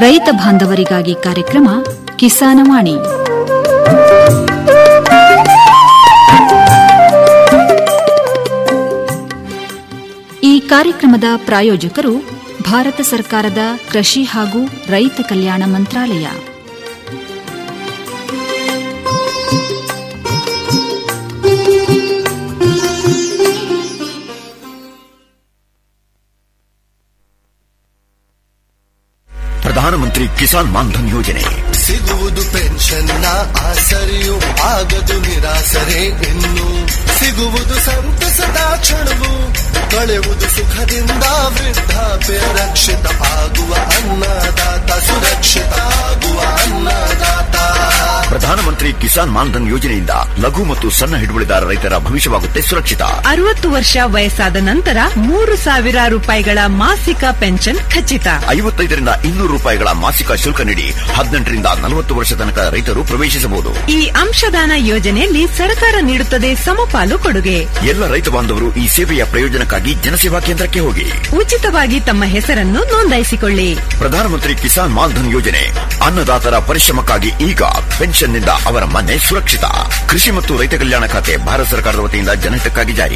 ರೈತ ಬಾಂಧವರಿಗಾಗಿ ಕಾರ್ಯಕ್ರಮ ಕಿಸಾನವಾಣಿ ಈ ಕಾರ್ಯಕ್ರಮದ ಪ್ರಾಯೋಜಕರು ಭಾರತ ಸರ್ಕಾರದ ಕೃಷಿ ಹಾಗೂ ರೈತ ಕಲ್ಯಾಣ ಮಂತ್ರಾಲಯ ಪ್ರಧಾನಮಂತ್ರಿ ಕಿಸಾನ್ ಮಾನ್ಧನ್ ಯೋಜನೆ ಸಿಗುವುದು ಪೆನ್ಷನ್ನ ಆಸರೆಯು ಆಗದು ನಿರಾಸರೆ ಇನ್ನು ಸಿಗುವುದು ಸಂತಸದ ಕ್ಷಣವು ಕಳೆಯುವುದು ಸುಖದಿಂದ ವೃದ್ಧಾಪ್ಯ ರಕ್ಷಿತ ಆಗುವ ಅನ್ನದಾತ ಸುರಕ್ಷಿತ ಆಗುವ ಅನ್ನದಾತ ಪ್ರಧಾನಮಂತ್ರಿ ಕಿಸಾನ್ ಮಾನ್ಧನ್ ಯೋಜನೆಯಿಂದ ಲಘು ಮತ್ತು ಸಣ್ಣ ಹಿಡುವಳಿದಾರ ರೈತರ ಭವಿಷ್ಯವಾಗುತ್ತೆ ಸುರಕ್ಷಿತ ಅರವತ್ತು ವರ್ಷ ವಯಸ್ಸಾದ ನಂತರ ಮೂರು ಸಾವಿರ ರೂಪಾಯಿಗಳ ಮಾಸಿಕ ಪೆನ್ಷನ್ ಖಚಿತ ಐವತ್ತೈದರಿಂದ ಇನ್ನೂರು ರೂಪಾಯಿಗಳ ಮಾಸಿಕ ಶುಲ್ಕ ನೀಡಿ ಹದಿನೆಂಟರಿಂದ ನಲವತ್ತು ವರ್ಷ ತನಕ ರೈತರು ಪ್ರವೇಶಿಸಬಹುದು ಈ ಅಂಶದಾನ ಯೋಜನೆಯಲ್ಲಿ ಸರ್ಕಾರ ನೀಡುತ್ತದೆ ಸಮಪಾಲು ಕೊಡುಗೆ ಎಲ್ಲ ರೈತ ಬಾಂಧವರು ಈ ಸೇವೆಯ ಪ್ರಯೋಜನಕ್ಕಾಗಿ ಜನಸೇವಾ ಕೇಂದ್ರಕ್ಕೆ ಹೋಗಿ ಉಚಿತವಾಗಿ ತಮ್ಮ ಹೆಸರನ್ನು ನೋಂದಾಯಿಸಿಕೊಳ್ಳಿ ಪ್ರಧಾನಮಂತ್ರಿ ಕಿಸಾನ್ ಮಾನ್ಧನ್ ಯೋಜನೆ ಅನ್ನದಾತರ ಪರಿಶ್ರಮಕ್ಕಾಗಿ ಈಗ ಪೆನ್ಷನ್ನಿಂದ ಅವರ ಮನೆ ಸುರಕ್ಷಿತ ಕೃಷಿ ಮತ್ತು ರೈತ ಕಲ್ಯಾಣ ಖಾತೆ ಭಾರತ ಸರ್ಕಾರದ ವತಿಯಿಂದ ಜನಹಿತಕ್ಕಾಗಿ ಜಾರಿ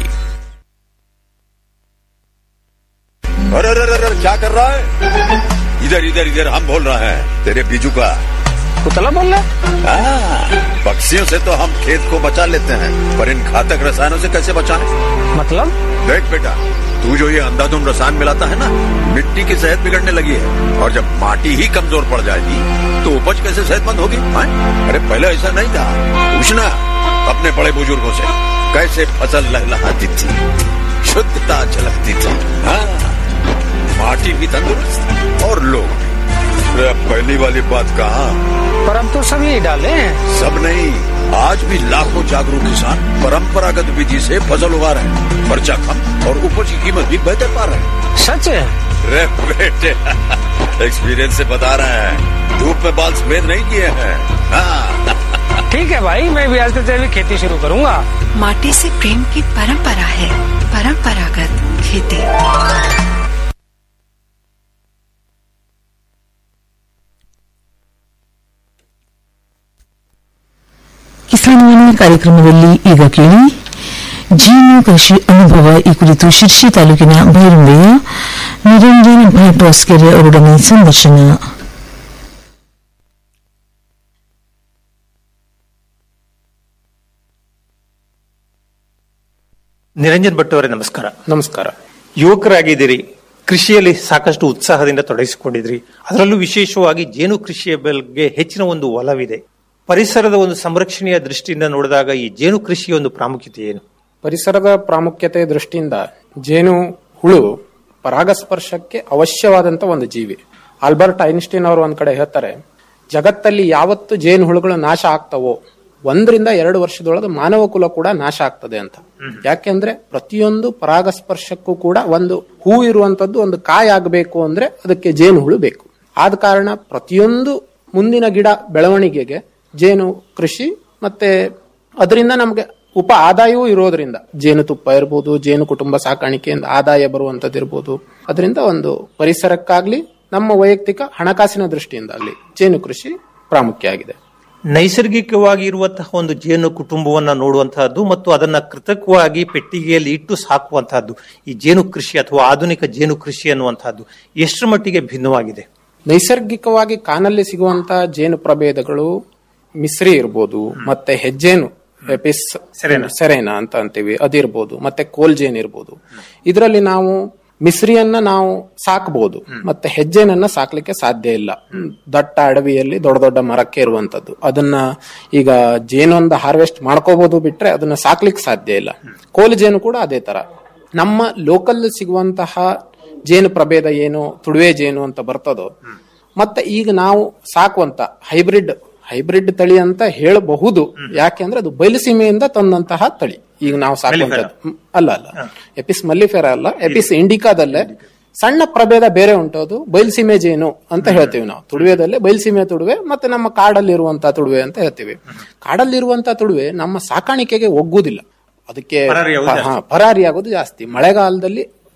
अरे अरे अरे क्या कर रहा है इधर इधर इधर हम बोल रहे हैं तेरे बीजू का कुतला बोल रहा हाँ, पक्षियों से तो हम खेत को बचा लेते हैं पर इन घातक रसायनों से कैसे बचाएं? मतलब देख बेटा तू जो ये अंधाधुंध रसायन मिलाता है ना मिट्टी की सेहत बिगड़ने लगी है और जब माटी ही कमजोर पड़ जाएगी तो उपज कैसे सेहतमंद होगी हाँ? अरे पहले ऐसा नहीं था पूछना अपने बड़े बुजुर्गों से कैसे फसल लहलहाती थी शुद्धता झलकती थी हाँ माटी भी तंदुरुस्त और लोग भी अरे अब पहली वाली बात कहा पर अब तो सब यही डाले हैं सब नहीं आज भी लाखों जागरूक किसान परंपरागत विधि से फसल उगा रहे हैं खर्चा कम और उपज की कीमत भी बेहतर पा रहे हैं सच है रे बेटे एक्सपीरियंस से बता रहे हैं धूप में बाल सफेद नहीं किए हैं हाँ ठीक है भाई मैं भी आज से जैविक खेती शुरू करूंगा माटी से प्रेम की परंपरा है परंपरागत खेती ಕಿಸಾನ್ವಾಣಿ ಕಾರ್ಯಕ್ರಮದಲ್ಲಿ ಈಗ ಕೇಳಿ ಜೀನು ಕೃಷಿ ಅನುಭವ ಈ ಕುರಿತು ಶಿರ್ಷಿ ತಾಲೂಕಿನ ಬೈರುಂಬೆಯ ನಿರಂಜನ್ ಭಟ್ ಹೊಸ್ಕೆರೆ ಅವರೊಡನೆ ಸಂದರ್ಶನ ನಿರಂಜನ್ ಭಟ್ ಅವರೇ ನಮಸ್ಕಾರ ನಮಸ್ಕಾರ ಯುವಕರಾಗಿದ್ದೀರಿ ಕೃಷಿಯಲ್ಲಿ ಸಾಕಷ್ಟು ಉತ್ಸಾಹದಿಂದ ತೊಡಗಿಸಿಕೊಂಡಿದ್ರಿ ಅದರಲ್ಲೂ ವಿಶೇಷವಾಗಿ ಜೇನು ಕೃಷಿಯ ಬಗ್ಗೆ ಹೆಚ್ಚಿನ ಒಂದು ಒಲವಿದೆ ಪರಿಸರದ ಒಂದು ಸಂರಕ್ಷಣೆಯ ದೃಷ್ಟಿಯಿಂದ ನೋಡಿದಾಗ ಈ ಜೇನು ಕೃಷಿಯ ಒಂದು ಪ್ರಾಮುಖ್ಯತೆ ಏನು ಪರಿಸರದ ಪ್ರಾಮುಖ್ಯತೆ ದೃಷ್ಟಿಯಿಂದ ಜೇನು ಹುಳು ಪರಾಗಸ್ಪರ್ಶಕ್ಕೆ ಅವಶ್ಯವಾದಂತ ಒಂದು ಜೀವಿ ಆಲ್ಬರ್ಟ್ ಐನ್ಸ್ಟೀನ್ ಅವರು ಒಂದ್ ಕಡೆ ಹೇಳ್ತಾರೆ ಜಗತ್ತಲ್ಲಿ ಯಾವತ್ತು ಜೇನು ಹುಳುಗಳು ನಾಶ ಆಗ್ತವೋ ಒಂದರಿಂದ ಎರಡು ವರ್ಷದೊಳಗೆ ಮಾನವ ಕುಲ ಕೂಡ ನಾಶ ಆಗ್ತದೆ ಅಂತ ಯಾಕೆಂದ್ರೆ ಪ್ರತಿಯೊಂದು ಪರಾಗಸ್ಪರ್ಶಕ್ಕೂ ಕೂಡ ಒಂದು ಹೂ ಇರುವಂತದ್ದು ಒಂದು ಕಾಯಿ ಆಗಬೇಕು ಅಂದ್ರೆ ಅದಕ್ಕೆ ಜೇನು ಹುಳು ಬೇಕು ಆದ ಕಾರಣ ಪ್ರತಿಯೊಂದು ಮುಂದಿನ ಗಿಡ ಬೆಳವಣಿಗೆಗೆ ಜೇನು ಕೃಷಿ ಮತ್ತೆ ಅದರಿಂದ ನಮಗೆ ಉಪ ಆದಾಯವೂ ಇರೋದ್ರಿಂದ ಜೇನುತುಪ್ಪ ಇರ್ಬೋದು ಜೇನು ಕುಟುಂಬ ಸಾಕಾಣಿಕೆಯಿಂದ ಆದಾಯ ಬರುವಂತದ್ದು ಇರ್ಬೋದು ಅದರಿಂದ ಒಂದು ಪರಿಸರಕ್ಕಾಗ್ಲಿ ನಮ್ಮ ವೈಯಕ್ತಿಕ ಹಣಕಾಸಿನ ದೃಷ್ಟಿಯಿಂದ ಆಗಲಿ ಜೇನು ಕೃಷಿ ಪ್ರಾಮುಖ್ಯ ಆಗಿದೆ ನೈಸರ್ಗಿಕವಾಗಿ ಇರುವಂತಹ ಒಂದು ಜೇನು ಕುಟುಂಬವನ್ನ ನೋಡುವಂತಹದ್ದು ಮತ್ತು ಅದನ್ನ ಕೃತಕವಾಗಿ ಪೆಟ್ಟಿಗೆಯಲ್ಲಿ ಇಟ್ಟು ಸಾಕುವಂತಹದ್ದು ಈ ಜೇನು ಕೃಷಿ ಅಥವಾ ಆಧುನಿಕ ಜೇನು ಕೃಷಿ ಅನ್ನುವಂತಹದ್ದು ಎಷ್ಟರ ಮಟ್ಟಿಗೆ ಭಿನ್ನವಾಗಿದೆ ನೈಸರ್ಗಿಕವಾಗಿ ಕಾನಲ್ಲಿ ಸಿಗುವಂತ ಜೇನು ಪ್ರಭೇದಗಳು ಮಿಶ್ರಿ ಇರ್ಬೋದು ಮತ್ತೆ ಹೆಜ್ಜೇನು ಎಪಿಸ್ ಸೆರೆನಾ ಅಂತ ಅಂತೀವಿ ಅದಿರ್ಬೋದು ಮತ್ತೆ ಕೋಲ್ ಜೇನ್ ಇರ್ಬೋದು ಇದರಲ್ಲಿ ನಾವು ಮಿಶ್ರಿಯನ್ನ ನಾವು ಸಾಕಬಹುದು ಮತ್ತೆ ಹೆಜ್ಜೆನನ್ನ ಸಾಕ್ಲಿಕ್ಕೆ ಸಾಧ್ಯ ಇಲ್ಲ ಹ್ಮ್. ದಟ್ಟ ಅಡವಿಯಲ್ಲಿ ದೊಡ್ಡ ದೊಡ್ಡ ಮರಕ್ಕೆ ಇರುವಂತದ್ದು ಅದನ್ನ ಈಗ ಜೇನೊಂದು ಹಾರ್ವೆಸ್ಟ್ ಮಾಡ್ಕೋಬಹುದು ಬಿಟ್ರೆ ಅದನ್ನ ಸಾಕ್ಲಿಕ್ಕೆ ಸಾಧ್ಯ ಇಲ್ಲ ಕೋಲ್ ಜೇನು ಕೂಡ ಅದೇ ತರ ನಮ್ಮ ಲೋಕಲ್ ಸಿಗುವಂತಹ ಜೇನು ಪ್ರಭೇದ ಏನು ತುಡುವೆ ಜೇನು ಅಂತ ಬರ್ತದೋ ಮತ್ತೆ ಈಗ ನಾವು ಸಾಕುವಂತ ಹೈಬ್ರಿಡ್ ಹೈಬ್ರಿಡ್ ತಳಿ ಅಂತ ಹೇಳಬಹುದು ಯಾಕೆಂದ್ರೆ ಅದು ಬಯಲುಸೀಮೆಯಿಂದ ತಂದಂತಹ ತಳಿ ಈಗ ನಾವು ಸಾಕುವಂತದ್ದು ಹ್ಮ್, ಅಲ್ಲ ಅಲ್ಲ ಎಪಿಸ್ ಮಲ್ಲಿಫೆರ ಅಲ್ಲ ಎಪಿಸ್ ಇಂಡಿಕಾದಲ್ಲೇ ಸಣ್ಣ ಪ್ರಭೇದ ಬೇರೆ ಉಂಟು ಅದು ಬಯಲುಸೀಮೆ ಜೇನು ಅಂತ ಹೇಳ್ತೀವಿ ನಾವು ತುಡುವೆದಲ್ಲೇ ಬಯಲುಸೀಮೆ ತುಡುವೆ ಮತ್ತೆ ನಮ್ಮ ಕಾಡಲ್ಲಿರುವಂತಹ ತುಡುವೆ ಅಂತ ಹೇಳ್ತೀವಿ ಕಾಡಲ್ಲಿರುವಂತಹ ತುಡುವೆ ನಮ್ಮ ಸಾಕಾಣಿಕೆಗೆ ಒಗ್ಗುದಿಲ್ಲ ಅದಕ್ಕೆ ಪರಾರಿಯಾಗೋದು ಹಾ, ಪರಾರಿಯಾಗೋದು ಜಾಸ್ತಿ ಮಳೆಗಾಲದಲ್ಲಿ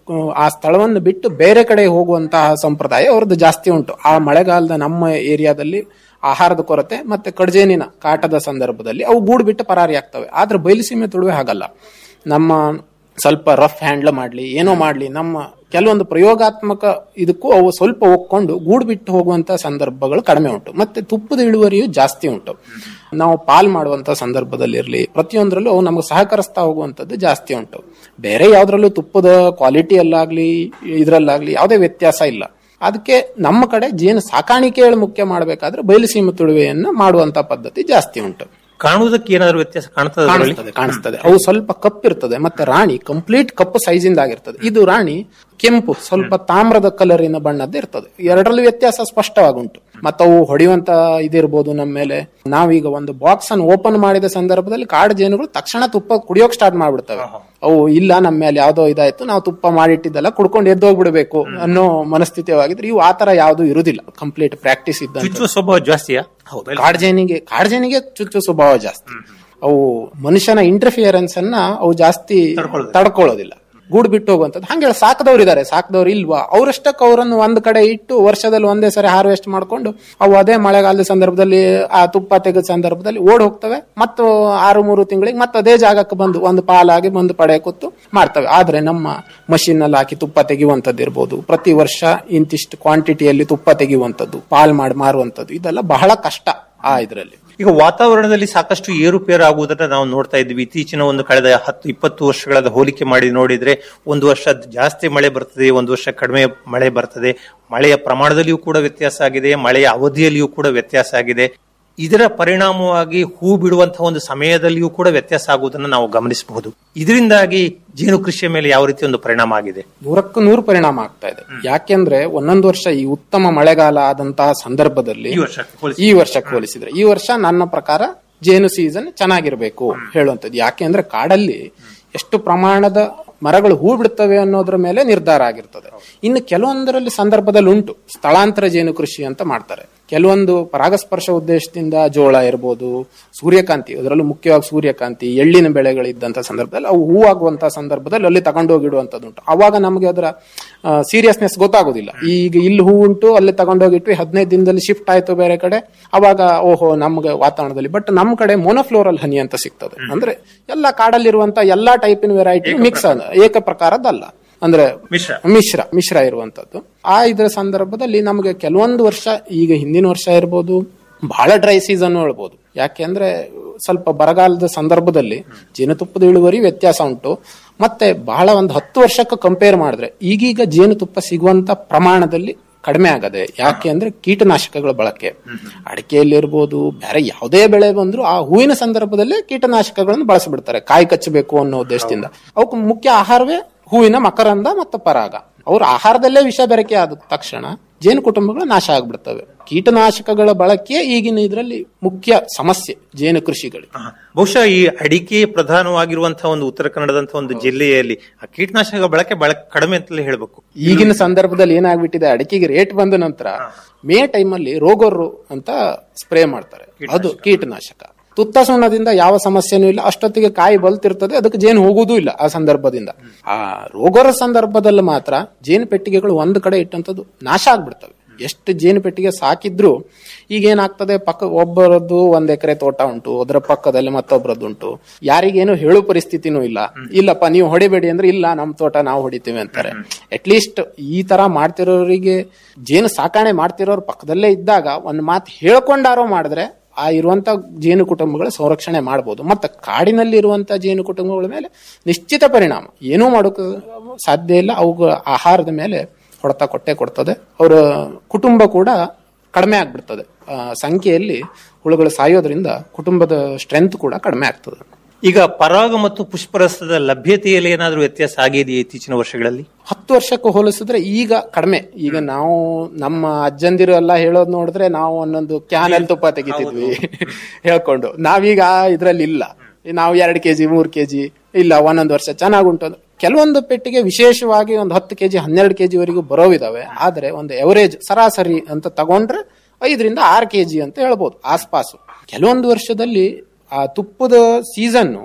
ಆ ಸ್ಥಳವನ್ನು ಬಿಟ್ಟು ಬೇರೆ ಕಡೆ ಹೋಗುವಂತಹ ಸಂಪ್ರದಾಯ ಅವ್ರದ್ದು ಜಾಸ್ತಿ ಉಂಟು ಆ ಮಳೆಗಾಲದ ನಮ್ಮ ಏರಿಯಾದಲ್ಲಿ ಆಹಾರದ ಕೊರತೆ ಮತ್ತೆ ಕಡ್ಜೇನಿನ ಕಾಟದ ಸಂದರ್ಭದಲ್ಲಿ ಅವು ಗೂಡು ಬಿಟ್ಟು ಪರಾರಿ ಆಗ್ತವೆ ಆದ್ರೆ ಬಯಲುಸೀಮೆ ತುಳುವೆ ಹಾಗಲ್ಲ ನಮ್ಮ ಸ್ವಲ್ಪ ರಫ್ ಹ್ಯಾಂಡ್ಲ್ ಮಾಡ್ಲಿ ಏನೋ ಮಾಡ್ಲಿ ನಮ್ಮ ಕೆಲವೊಂದು ಪ್ರಯೋಗಾತ್ಮಕ ಇದಕ್ಕೂ ಅವು ಸ್ವಲ್ಪ ಒಕ್ಕೊಂಡು ಗೂಡು ಬಿಟ್ಟು ಹೋಗುವಂತ ಸಂದರ್ಭಗಳು ಕಡಿಮೆ ಉಂಟು ಮತ್ತೆ ತುಪ್ಪದ ಇಳುವರಿಯು ಜಾಸ್ತಿ ಉಂಟು ನಾವು ಪಾಲ್ ಮಾಡುವಂತ ಸಂದರ್ಭದಲ್ಲಿ ಇರಲಿ ಪ್ರತಿಯೊಂದರಲ್ಲೂ ಅವು ನಮಗೆ ಸಹಕರಿಸ್ತಾ ಹೋಗುವಂತದ್ದು ಜಾಸ್ತಿ ಉಂಟು ಬೇರೆ ಯಾವ್ದ್ರಲ್ಲೂ ತುಪ್ಪದ ಕ್ವಾಲಿಟಿಯಲ್ಲಾಗ್ಲಿ ಇದ್ರಲ್ಲಾಗ್ಲಿ ಯಾವುದೇ ವ್ಯತ್ಯಾಸ ಇಲ್ಲ ಅದಕ್ಕೆ ನಮ್ಮ ಕಡೆ ಜೇನು ಸಾಕಾಣಿಕೆಗಳು ಮುಖ್ಯ ಮಾಡಬೇಕಾದ್ರೆ ಬಯಲುಸೀಮೆ ತುಳುವೆಯನ್ನ ಮಾಡುವಂತ ಪದ್ಧತಿ ಜಾಸ್ತಿ ಉಂಟು ಕಾಣುವುದಕ್ಕೆ ಏನಾದ್ರು ವ್ಯತ್ಯಾಸ ಕಾಣ್ತದೆ ಅದರಲ್ಲಿ? ಕಾಣಿಸ್ತದೆ ಕಾಣಿಸ್ತದೆ ಅವು ಸ್ವಲ್ಪ ಕಪ್ಪಿರ್ತದೆ ಮತ್ತೆ ರಾಣಿ ಕಂಪ್ಲೀಟ್ ಕಪ್ಪು ಸೈಜಿಂದ ಆಗಿರ್ತದೆ ಇದು ರಾಣಿ ಕೆಂಪು ಸ್ವಲ್ಪ ತಾಮ್ರದ ಕಲರಿನ ಬಣ್ಣದ್ದು ಇರ್ತದೆ ಎರಡರಲ್ಲಿ ವ್ಯತ್ಯಾಸ ಸ್ಪಷ್ಟವಾಗುಂಟು ಮತ್ತೆ ಅವು ಹೊಡೆಯುವಂತ ಇದಿರ್ಬೋದು ನಮ್ಮ ಮೇಲೆ ನಾವೀಗ ಒಂದು ಬಾಕ್ಸ್ ಅನ್ನು ಓಪನ್ ಮಾಡಿದ ಸಂದರ್ಭದಲ್ಲಿ ಕಾಡು ಜೇನುಗಳು ತಕ್ಷಣ ತುಪ್ಪ ಕುಡಿಯೋಕ್ ಸ್ಟಾರ್ಟ್ ಮಾಡ್ಬಿಡ್ತವೆ ಅವು ಇಲ್ಲ ನಮ್ಮ ಮೇಲೆ ಯಾವ್ದೋ ಇದಾಯ್ತು ನಾವು ತುಪ್ಪ ಮಾಡಿಟ್ಟಿದ್ದಲ್ಲ ಕುಡ್ಕೊಂಡು ಎದ್ದೋಗ್ಬಿಡ್ಬೇಕು ಅನ್ನೋ ಮನಸ್ಥಿತಿಯಾಗಿದ್ರೆ ಇವು ಆತರ ಯಾವ್ದು ಇರುದಿಲ್ಲ ಕಂಪ್ಲೀಟ್ ಪ್ರಾಕ್ಟೀಸ್ ಇದ್ದ ಚುಚ್ಚುವ ಸ್ವಭಾವ ಜಾಸ್ತಿಯಾ ಹೌದು ಕಾಡ್ಜೇನಿಗೆ ಕಾಡ್ಜೇನಿಗೆ ಚುಚ್ಚು ಸ್ವಭಾವ ಜಾಸ್ತಿ ಅವು ಮನುಷ್ಯನ ಇಂಟರ್ಫಿಯರೆನ್ಸ್ ಅನ್ನ ಅವು ಜಾಸ್ತಿ ತಡ್ಕೊಳ್ಳೋದಿಲ್ಲ ಗೂಡು ಬಿಟ್ಟು ಹೋಗುವಂತದ್ದು ಹಂಗೆ ಸಾಕದವ್ರು ಇದಾರೆ ಸಾಕದವ್ರು ಇಲ್ವಾ ಅವ್ರಷ್ಟಕ್ಕೆ ಅವರನ್ನು ಒಂದ್ ಕಡೆ ಇಟ್ಟು ವರ್ಷದಲ್ಲಿ ಒಂದೇ ಸರಿ ಹಾರ್ವೆಸ್ಟ್ ಮಾಡ್ಕೊಂಡು ಅವು ಅದೇ ಮಳೆಗಾಲದ ಸಂದರ್ಭದಲ್ಲಿ ಆ ತುಪ್ಪ ತೆಗೆದ ಸಂದರ್ಭದಲ್ಲಿ ಓಡ್ ಹೋಗ್ತವೆ ಮತ್ತು ಆರು ಮೂರು ತಿಂಗಳಿಗೆ ಮತ್ತೆ ಅದೇ ಜಾಗಕ್ಕೆ ಬಂದು ಒಂದು ಪಾಲಾಗಿ ಬಂದು ಪಡೆ ಕೂತು ಮಾಡ್ತವೆ ಆದ್ರೆ ನಮ್ಮ ಮಷಿನ್ ಅಲ್ಲಿ ಹಾಕಿ ತುಪ್ಪ ತೆಗೆಯುವಂತದ್ದು ಇರ್ಬೋದು ಪ್ರತಿ ವರ್ಷ ಇಂತಿಷ್ಟು ಕ್ವಾಂಟಿಟಿಯಲ್ಲಿ ತುಪ್ಪ ತೆಗೆಯುವಂತದ್ದು ಪಾಲ್ ಮಾಡಿ ಮಾರುವಂತದ್ದು ಇದೆಲ್ಲ ಬಹಳ ಕಷ್ಟ ಆ ಇದ್ರಲ್ಲಿ ಈಗ ವಾತಾವರಣದಲ್ಲಿ ಸಾಕಷ್ಟು ಏರುಪೇರು ಆಗುವುದನ್ನ ನಾವು ನೋಡ್ತಾ ಇದ್ವಿ ಇತ್ತೀಚಿನ ಒಂದು ಕಳೆದ ಹತ್ತು ಇಪ್ಪತ್ತು ವರ್ಷಗಳ ಹೋಲಿಕೆ ಮಾಡಿ ನೋಡಿದ್ರೆ ಒಂದು ವರ್ಷ ಜಾಸ್ತಿ ಮಳೆ ಬರ್ತದೆ ಒಂದು ವರ್ಷ ಕಡಿಮೆ ಮಳೆ ಬರ್ತದೆ ಮಳೆಯ ಪ್ರಮಾಣದಲ್ಲಿಯೂ ಕೂಡ ವ್ಯತ್ಯಾಸ ಆಗಿದೆ ಮಳೆಯ ಅವಧಿಯಲ್ಲಿಯೂ ಕೂಡ ವ್ಯತ್ಯಾಸ ಆಗಿದೆ ಇದರ ಪರಿಣಾಮವಾಗಿ ಹೂ ಬಿಡುವಂತಹ ಒಂದು ಸಮಯದಲ್ಲಿಯೂ ಕೂಡ ವ್ಯತ್ಯಾಸ ಆಗುವುದನ್ನು ನಾವು ಗಮನಿಸಬಹುದು ಇದರಿಂದಾಗಿ ಜೇನು ಕೃಷಿಯ ಮೇಲೆ ಯಾವ ರೀತಿ ಒಂದು ಪರಿಣಾಮ ಆಗಿದೆ ನೂರಕ್ಕೂ ನೂರು ಪರಿಣಾಮ ಆಗ್ತಾ ಇದೆ ಯಾಕೆಂದ್ರೆ ಒಂದೊಂದು ವರ್ಷ ಈ ಉತ್ತಮ ಮಳೆಗಾಲ ಆದಂತಹ ಸಂದರ್ಭದಲ್ಲಿ ಈ ವರ್ಷ ಈ ವರ್ಷಕ್ಕೆ ಹೋಲಿಸಿದ್ರೆ ಈ ವರ್ಷ ನನ್ನ ಪ್ರಕಾರ ಜೇನು ಸೀಸನ್ ಚೆನ್ನಾಗಿರ್ಬೇಕು ಹೇಳುವಂತದ್ದು ಯಾಕೆಂದ್ರೆ ಕಾಡಲ್ಲಿ ಎಷ್ಟು ಪ್ರಮಾಣದ ಮರಗಳು ಹೂ ಬಿಡ್ತವೆ ಅನ್ನೋದ್ರ ಮೇಲೆ ನಿರ್ಧಾರ ಆಗಿರ್ತದೆ ಇನ್ನು ಕೆಲವೊಂದರಲ್ಲಿ ಸಂದರ್ಭದಲ್ಲಿ ಉಂಟು ಸ್ಥಳಾಂತರ ಜೇನು ಕೃಷಿ ಅಂತ ಮಾಡ್ತಾರೆ ಕೆಲವೊಂದು ಪರಾಗಸ್ಪರ್ಶ ಉದ್ದೇಶದಿಂದ ಜೋಳ ಇರ್ಬೋದು ಸೂರ್ಯಕಾಂತಿ ಅದರಲ್ಲೂ ಮುಖ್ಯವಾಗಿ ಸೂರ್ಯಕಾಂತಿ ಎಳ್ಳಿನ ಬೆಳೆಗಳಿದ್ದಂತ ಸಂದರ್ಭದಲ್ಲಿ ಅವು ಹೂವಾಗುವಂತಹ ಸಂದರ್ಭದಲ್ಲಿ ಅಲ್ಲಿ ತಗೊಂಡೋಗಿಡುವಂತದ್ದು ಉಂಟು ಅವಾಗ ನಮಗೆ ಅದರ ಸೀರಿಯಸ್ನೆಸ್ ಗೊತ್ತಾಗೋದಿಲ್ಲ ಈಗ ಇಲ್ಲಿ ಹೂ ಉಂಟು ಅಲ್ಲಿ ತಗೊಂಡೋಗಿಟ್ವಿ ಹದಿನೈದು ದಿನದಲ್ಲಿ ಶಿಫ್ಟ್ ಆಯ್ತು ಬೇರೆ ಕಡೆ ಅವಾಗ ಓಹೋ ನಮ್ಗೆ ವಾತಾವರಣದಲ್ಲಿ ಬಟ್ ನಮ್ಮ ಕಡೆ ಮೊನೋಫ್ಲೋರಲ್ ಹನಿ ಅಂತ ಸಿಗ್ತದೆ ಅಂದ್ರೆ ಎಲ್ಲ ಕಾಡಲ್ಲಿರುವಂತ ಎಲ್ಲಾ ಟೈಪಿನ ವೆರೈಟಿ ಮಿಕ್ಸ್ ಏಕ ಪ್ರಕಾರದ್ದಲ್ಲ ಅಂದ್ರೆ ಮಿಶ್ರ ಮಿಶ್ರ ಮಿಶ್ರ ಇರುವಂತದ್ದು ಆ ಇದರ ಸಂದರ್ಭದಲ್ಲಿ ನಮಗೆ ಕೆಲವೊಂದು ವರ್ಷ ಈಗ ಹಿಂದಿನ ವರ್ಷ ಇರ್ಬೋದು ಬಹಳ ಡ್ರೈ ಸೀಸನ್ ಹೇಳ್ಬೋದು ಯಾಕೆಂದ್ರೆ ಸ್ವಲ್ಪ ಬರಗಾಲದ ಸಂದರ್ಭದಲ್ಲಿ ಜೇನುತುಪ್ಪದ ಇಳುವರಿ ವ್ಯತ್ಯಾಸ ಉಂಟು ಮತ್ತೆ ಬಹಳ ಒಂದು ಹತ್ತು ವರ್ಷಕ್ಕೆ ಕಂಪೇರ್ ಮಾಡಿದ್ರೆ ಈಗೀಗ ಜೇನುತುಪ್ಪ ಸಿಗುವಂತ ಪ್ರಮಾಣದಲ್ಲಿ ಕಡಿಮೆ ಆಗದೆ ಯಾಕೆ ಅಂದ್ರೆ ಕೀಟನಾಶಕಗಳ ಬಳಕೆ ಅಡಿಕೆಯಲ್ಲಿ ಇರ್ಬೋದು ಬೇರೆ ಯಾವುದೇ ಬೆಳೆ ಬಂದ್ರು ಆ ಹೂವಿನ ಸಂದರ್ಭದಲ್ಲೇ ಕೀಟನಾಶಕಗಳನ್ನು ಬಳಸಿಬಿಡ್ತಾರೆ ಕಾಯಿ ಕಚ್ಚಬೇಕು ಅನ್ನೋ ಉದ್ದೇಶದಿಂದ ಅವಕ್ಕೆ ಮುಖ್ಯ ಆಹಾರವೇ ಹೂವಿನ ಮಕರಂದ ಮತ್ತು ಪರಾಗ ಅವ್ರ ಆಹಾರದಲ್ಲೇ ವಿಷ ಬೆರಕೆ ಆದ ತಕ್ಷಣ ಜೇನು ಕುಟುಂಬಗಳು ನಾಶ ಆಗ್ಬಿಡ್ತವೆ ಕೀಟನಾಶಕಗಳ ಬಳಕೆ ಈಗಿನ ಇದರಲ್ಲಿ ಮುಖ್ಯ ಸಮಸ್ಯೆ ಜೇನು ಕೃಷಿಗಳಿಗೆ ಬಹುಶಃ ಈ ಅಡಿಕೆ ಪ್ರಧಾನವಾಗಿರುವಂತಹ ಒಂದು ಉತ್ತರ ಕನ್ನಡದಂತಹ ಒಂದು ಜಿಲ್ಲೆಯಲ್ಲಿ ಆ ಕೀಟನಾಶಕ ಬಳಕೆ ಬಹಳ ಕಡಿಮೆ ಅಂತಲೇ ಹೇಳ್ಬೇಕು ಈಗಿನ ಸಂದರ್ಭದಲ್ಲಿ ಏನಾಗ್ಬಿಟ್ಟಿದೆ ಅಡಿಕೆಗೆ ರೇಟ್ ಬಂದ ನಂತರ ಮೇ ಟೈಮಲ್ಲಿ ರೋಗೊರ್ರು ಅಂತ ಸ್ಪ್ರೇ ಮಾಡ್ತಾರೆ ಅದು ಕೀಟನಾಶಕ ತುತ್ತ ಸುಣ್ಣದಿಂದ ಯಾವ ಸಮಸ್ಯೆನೂ ಇಲ್ಲ ಅಷ್ಟೊತ್ತಿಗೆ ಕಾಯಿ ಬಲ್ತಿರ್ತದೆ ಅದಕ್ಕೆ ಜೇನು ಹೋಗುವುದೂ ಇಲ್ಲ ಆ ಸಂದರ್ಭದಿಂದ ಆ ರೋಗರ ಸಂದರ್ಭದಲ್ಲಿ ಮಾತ್ರ ಜೇನು ಪೆಟ್ಟಿಗೆಗಳು ಒಂದು ಕಡೆ ಇಟ್ಟಂತದ್ದು ನಾಶ ಆಗ್ಬಿಡ್ತವೆ ಎಷ್ಟು ಜೇನು ಪೆಟ್ಟಿಗೆ ಸಾಕಿದ್ರು ಈಗ ಏನಾಗ್ತದೆ ಪಕ್ಕ ಒಬ್ಬರದ್ದು ಒಂದ್ ಎಕರೆ ತೋಟ ಉಂಟು ಅದರ ಪಕ್ಕದಲ್ಲಿ ಮತ್ತೊಬ್ಬರದ್ದು ಉಂಟು ಯಾರಿಗೇನು ಹೇಳೋ ಪರಿಸ್ಥಿತಿನೂ ಇಲ್ಲ ಇಲ್ಲಪ್ಪ ನೀವು ಹೊಡಿಬೇಡಿ ಅಂದ್ರೆ ಇಲ್ಲ ನಮ್ ತೋಟ ನಾವು ಹೊಡಿತೀವಿ ಅಂತಾರೆ ಅಟ್ ಲೀಸ್ಟ್ ಈ ತರ ಮಾಡ್ತಿರೋರಿಗೆ ಜೇನು ಸಾಕಾಣೆ ಮಾಡ್ತಿರೋರ್ ಪಕ್ಕದಲ್ಲೇ ಇದ್ದಾಗ ಒಂದ್ ಮಾತು ಹೇಳ್ಕೊಂಡಾರೋ ಮಾಡಿದ್ರೆ ಆ ಇರುವಂತ ಜೇನು ಕುಟುಂಬಗಳ ಸಂರಕ್ಷಣೆ ಮಾಡಬಹುದು ಮತ್ತೆ ಕಾಡಿನಲ್ಲಿ ಇರುವಂತ ಜೇನು ಕುಟುಂಬಗಳ ಮೇಲೆ ನಿಶ್ಚಿತ ಪರಿಣಾಮ ಏನೂ ಮಾಡೋಕೆ ಸಾಧ್ಯ ಇಲ್ಲ ಅವುಗಳ ಆಹಾರದ ಮೇಲೆ ಹೊಡೆತ ಕೊಟ್ಟೆ ಕೊಡ್ತದೆ ಅವರ ಕುಟುಂಬ ಕೂಡ ಕಡಿಮೆ ಆಗ್ಬಿಡ್ತದೆ ಆ, ಸಂಖ್ಯೆಯಲ್ಲಿ ಹುಳುಗಳು ಸಾಯೋದ್ರಿಂದ ಕುಟುಂಬದ ಸ್ಟ್ರೆಂತ್ ಕೂಡ ಕಡಿಮೆ ಆಗ್ತದೆ ಈಗ ಪರಾಗ ಮತ್ತು ಪುಷ್ಪರಸದ ಲಭ್ಯತೆಯಲ್ಲಿ ಏನಾದರೂ ವ್ಯತ್ಯಾಸ ಆಗಿದೆಯೇ ಇತ್ತೀಚಿನ ವರ್ಷಗಳಲ್ಲಿ ಹತ್ತು ವರ್ಷಕ್ಕೆ ಹೋಲಿಸಿದ್ರೆ ಈಗ ಕಡಿಮೆ ಈಗ ನಾವು ನಮ್ಮ ಅಜ್ಜಂದಿರು ಎಲ್ಲ ಹೇಳೋದ್ ನೋಡಿದ್ರೆ ನಾವು ಒಂದೊಂದು ಕ್ಯಾನಲ್ ತುಪ್ಪ ತೆಗಿತಿದ್ವಿ ಹೇಳ್ಕೊಂಡು ನಾವೀಗ ಆ ಇದ್ರಲ್ಲಿ ಇಲ್ಲ ನಾವು ಎರಡ್ ಕೆಜಿ ಮೂರ್ ಕೆಜಿ ಇಲ್ಲ ಒಂದೊಂದು ವರ್ಷ ಚೆನ್ನಾಗುಂಟು ಅಂತ. ಕೆಲವೊಂದು ಪೆಟ್ಟಿಗೆ ವಿಶೇಷವಾಗಿ ಒಂದು ಹತ್ತು ಕೆಜಿ ಹನ್ನೆರಡು ಕೆಜಿ ವರೆಗೂ ಬರೋವಿದಾವೆ ಆದ್ರೆ ಒಂದು ಎವರೇಜ್ ಸರಾಸರಿ ಅಂತ ತಗೊಂಡ್ರೆ ಐದರಿಂದ ಆರು ಕೆಜಿ ಅಂತ ಹೇಳ್ಬೋದು ಆಸ್ಪಾಸು ಕೆಲವೊಂದು ವರ್ಷದಲ್ಲಿ ಆ ತುಪ್ಪದ ಸೀಸನ್